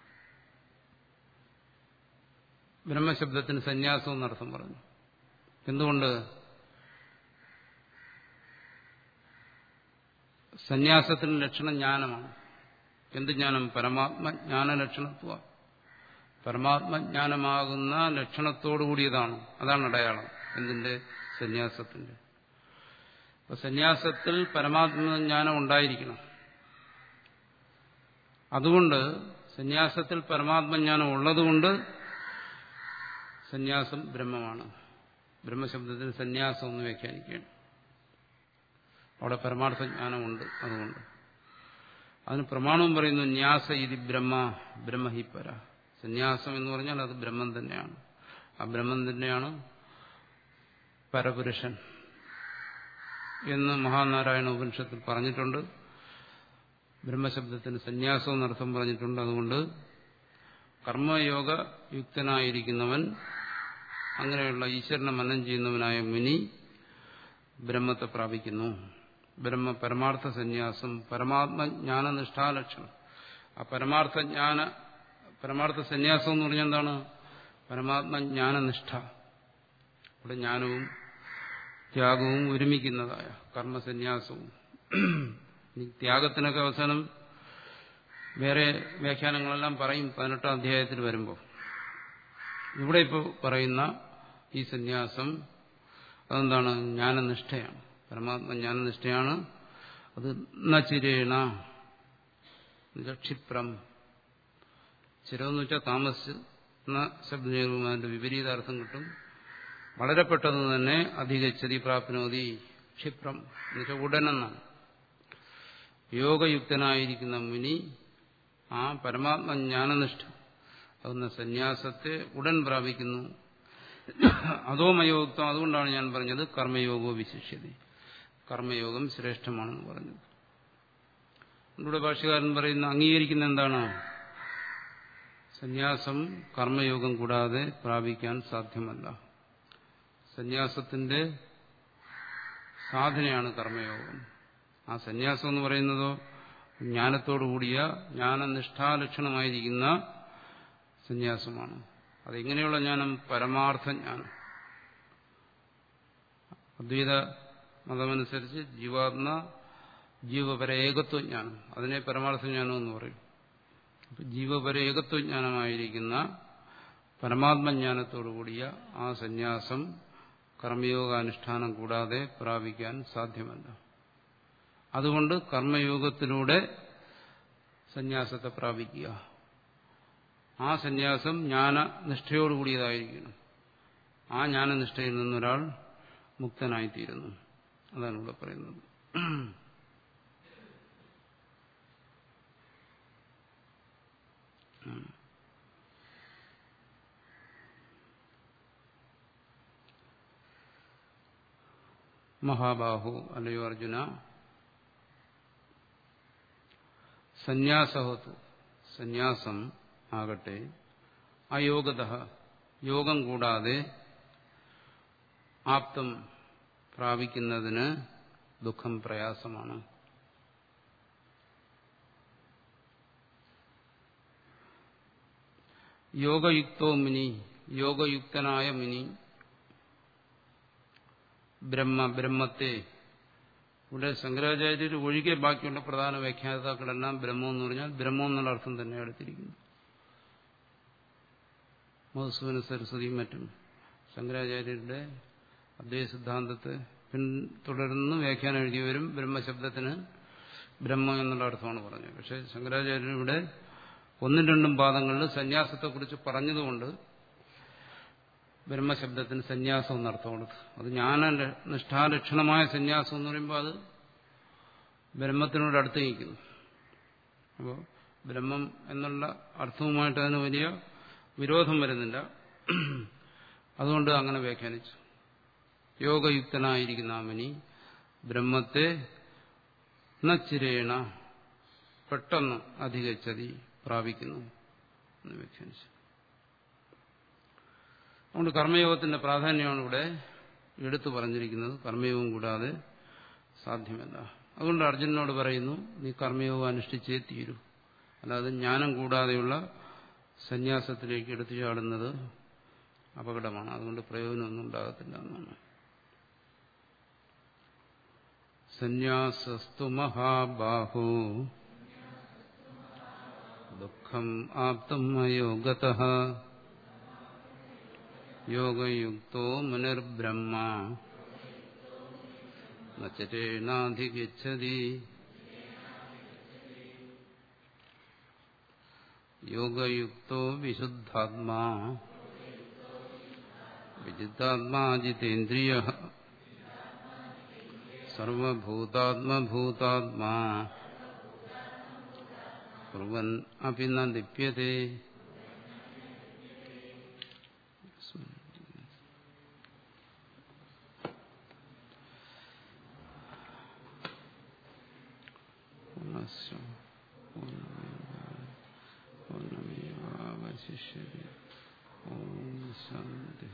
ബ്രഹ്മശബ്ദത്തിന് സന്യാസം എന്നർത്ഥം പറഞ്ഞു എന്തുകൊണ്ട് സന്യാസത്തിന് ലക്ഷണം ജ്ഞാനമാണ് എന്ത് ജ്ഞാനം പരമാത്മജ്ഞാന ലക്ഷണത്വ പരമാത്മജ്ഞാനമാകുന്ന ലക്ഷണത്തോടുകൂടിയതാണ് അതാണ് അടയാളം എന്തിന്റെ സന്യാസത്തിന്റെ അപ്പൊ സന്യാസത്തിൽ പരമാത്മജ്ഞാനം ഉണ്ടായിരിക്കണം അതുകൊണ്ട് സന്യാസത്തിൽ പരമാത്മജ്ഞാനം ഉള്ളതുകൊണ്ട് സന്യാസം ബ്രഹ്മമാണ് ബ്രഹ്മശബ്ദത്തിന് സന്യാസം എന്ന് വ്യാഖ്യാനിക്കുകയാണ് അവിടെ പരമാർത്ഥ ജ്ഞാനമുണ്ട് അതുകൊണ്ട് അതിന് പ്രമാണവും പറയുന്നു ന്യാസ ഇതി ബ്രഹ്മ ബ്രഹ്മഹിപ്പര സന്യാസം എന്ന് പറഞ്ഞാൽ അത് ബ്രഹ്മം തന്നെയാണ് ആ ബ്രഹ്മം തന്നെയാണ് പരപുരുഷൻ എന്ന് മഹാനാരായണ ഉപനിഷത്തിൽ പറഞ്ഞിട്ടുണ്ട് ബ്രഹ്മശബ്ദത്തിന് സന്യാസം എന്നർത്ഥം പറഞ്ഞിട്ടുണ്ട് അതുകൊണ്ട് കർമ്മയോഗ യുക്തനായിരിക്കുന്നവൻ അങ്ങനെയുള്ള ഈശ്വരനെ മനം ചെയ്യുന്നവനായ മുനി ബ്രഹ്മത്തെ പ്രാപിക്കുന്നു ബ്രഹ്മ പരമാർത്ഥ സന്യാസം പരമാത്മജ്ഞാനനിഷ്ഠാലക്ഷണം ആ പരമാർത്ഥ ജ്ഞാന പരമാർത്ഥ സന്യാസം എന്ന് പറഞ്ഞാൽ എന്താണ് പരമാത്മജ്ഞാനനിഷ്ഠ ഇവിടെ ജ്ഞാനവും ത്യാഗവും ഒരുമിക്കുന്നതായ കർമ്മസന്യാസവും ഇനി ത്യാഗത്തിനൊക്കെ അവസാനം വേറെ വ്യാഖ്യാനങ്ങളെല്ലാം പറയും പതിനെട്ടാം അധ്യായത്തിൽ വരുമ്പോൾ ഇവിടെ ഇപ്പോൾ പറയുന്ന ഈ സന്യാസം അതെന്താണ് ജ്ഞാനനിഷ്ഠയാണ് പരമാത്മ ജ്ഞാനനിഷ്ഠയാണ് അത് നചിരേണ ക്ഷിപ്രം ചിരമെന്ന് വെച്ചാൽ താമസിക്കുന്ന ശബ്ദം അതിന്റെ വിപരീതാർത്ഥം കിട്ടും വളരെ പെട്ടെന്ന് തന്നെ അധികച്ചതി പ്രാപ്നോതി ക്ഷിപ്രം എന്നുവെച്ചാൽ ഉടനെന്നാണ് യോഗയുക്തനായിരിക്കുന്ന മുനി ആ പരമാത്മ ജ്ഞാനനിഷ്ഠ അതെന്ന സന്യാസത്തെ ഉടൻ പ്രാപിക്കുന്നു അതോ മയോക്തം അതുകൊണ്ടാണ് ഞാൻ പറഞ്ഞത് കർമ്മയോഗോ വിശിഷ്യത കർമ്മയോഗം ശ്രേഷ്ഠമാണെന്ന് പറഞ്ഞത് ഇവിടെ ഭാഷകാരൻ പറയുന്ന അംഗീകരിക്കുന്ന എന്താണ് സന്യാസം കർമ്മയോഗം കൂടാതെ പ്രാപിക്കാൻ സാധ്യമല്ല സന്യാസത്തിന്റെ സാധനയാണ് കർമ്മയോഗം ആ സന്യാസം എന്ന് പറയുന്നതോ ജ്ഞാനത്തോടുകൂടിയ ജ്ഞാനനിഷ്ഠാലക്ഷണമായിരിക്കുന്ന സന്യാസമാണ് അതെങ്ങനെയുള്ള ജ്ഞാനം പരമാർത്ഥ ജ്ഞാനം അദ്വൈത മതമനുസരിച്ച് ജീവാത്മ ജീവപര ഏകത്വജ്ഞാനം അതിനെ പരമാർത്ഥ ജ്ഞാനം എന്ന് പറയും ജീവപര ഏകത്വജ്ഞാനമായിരിക്കുന്ന പരമാത്മജ്ഞാനത്തോടുകൂടിയ ആ സന്യാസം കർമ്മയോഗാനുഷ്ഠാനം കൂടാതെ പ്രാപിക്കാൻ സാധ്യമല്ല അതുകൊണ്ട് കർമ്മയോഗത്തിലൂടെ സന്യാസത്തെ പ്രാപിക്കുക ആ സന്യാസം ജ്ഞാനനിഷ്ഠയോടുകൂടിയതായിരിക്കണം ആ ജ്ഞാനനിഷ്ഠയിൽ നിന്നൊരാൾ മുക്തനായിത്തീരുന്നു അതാണ് ഇവിടെ പറയുന്നത് മഹാബാഹു അല്ലയോ അർജുന സന്യാസഹത്തു സന്യാസം ആകട്ടെ അയോഗത യോഗം കൂടാതെ ആപ്തം പ്രാപിക്കുന്നതിന് ദുഃഖം പ്രയാസമാണ് യോഗയുക്തോ മുനി യോഗയുക്തനായ മുനി ബ്രഹ്മ ബ്രഹ്മത്തെ ഇവിടെ ശങ്കരാചാര്യർ ഒഴികെ ബാക്കിയുള്ള പ്രധാന വ്യാഖ്യാതാക്കളെല്ലാം ബ്രഹ്മം എന്ന് പറഞ്ഞാൽ ബ്രഹ്മം എന്നുള്ള അർത്ഥം തന്നെ എടുത്തിരിക്കുന്നു മധുസൂദന സരസ്വതിയും മറ്റും ശങ്കരാചാര്യരുടെ അദ്വൈത സിദ്ധാന്തത്തെ പിന്തുടർന്ന് വ്യാഖ്യാനം എഴുതിയവരും ബ്രഹ്മശബ്ദത്തിന് ബ്രഹ്മം എന്നുള്ള അർത്ഥമാണ് പറഞ്ഞത് പക്ഷെ ശങ്കരാചാര്യർ ഇവിടെ ഒന്നും രണ്ടും പാദങ്ങളിൽ സന്യാസത്തെക്കുറിച്ച് പറഞ്ഞതുകൊണ്ട് ബ്രഹ്മശബ്ദത്തിന് സന്യാസം എന്നർത്ഥം കൊടുത്തു അത് ജ്ഞാന നിഷ്ഠാലക്ഷണമായ സന്യാസം എന്ന് പറയുമ്പോൾ അത് ബ്രഹ്മത്തിനോട് അടുത്ത് നിൽക്കുന്നു അപ്പോൾ ബ്രഹ്മം എന്നുള്ള അർത്ഥവുമായിട്ട് അതിന് വലിയ വിരോധം വരുന്നില്ല അതുകൊണ്ട് അങ്ങനെ വ്യാഖ്യാനിച്ചു യോഗയുക്തനായിരിക്കുന്ന ആമനി ബ്രഹ്മത്തെ നച്ചിരേണ പെട്ടെന്ന് അധികച്ചതി പ്രാപിക്കുന്നു എന്ന് വ്യാഖ്യാനിച്ചു അതുകൊണ്ട് കർമ്മയോഗത്തിന്റെ പ്രാധാന്യമാണ് ഇവിടെ എടുത്തു പറഞ്ഞിരിക്കുന്നത് കർമ്മയോഗം കൂടാതെ സാധ്യമല്ല അതുകൊണ്ട് അർജുനനോട് പറയുന്നു നീ കർമ്മയോഗം അനുഷ്ഠിച്ചേ തീരൂ അല്ലാതെ ജ്ഞാനം കൂടാതെയുള്ള സന്യാസത്തിലേക്ക് എടുത്തു ചാടുന്നത് അപകടമാണ് അതുകൊണ്ട് പ്രയോജനമൊന്നും ഉണ്ടാകത്തില്ല എന്നാണ് സന്യാസസ്തു മഹാബാഹോ ദുഃഖം ആപ്തം അയോഗത യോഗയുക്തോ മുനിർബ്രഹ്മ നചരേണാധിഗച്ഛതി യോഗയുക്തോ വിശുദ്ധാത്മാ വിജിതാത്മാ ജിതേന്ദ്രിയ സർവഭൂതാത്മഭൂതാത്മാ കുർവൻ അപ്പി ന ലിപ്യത്തെ പൂർണ്ണമേവാവശിഷ്യതി ഓം ശാന്തി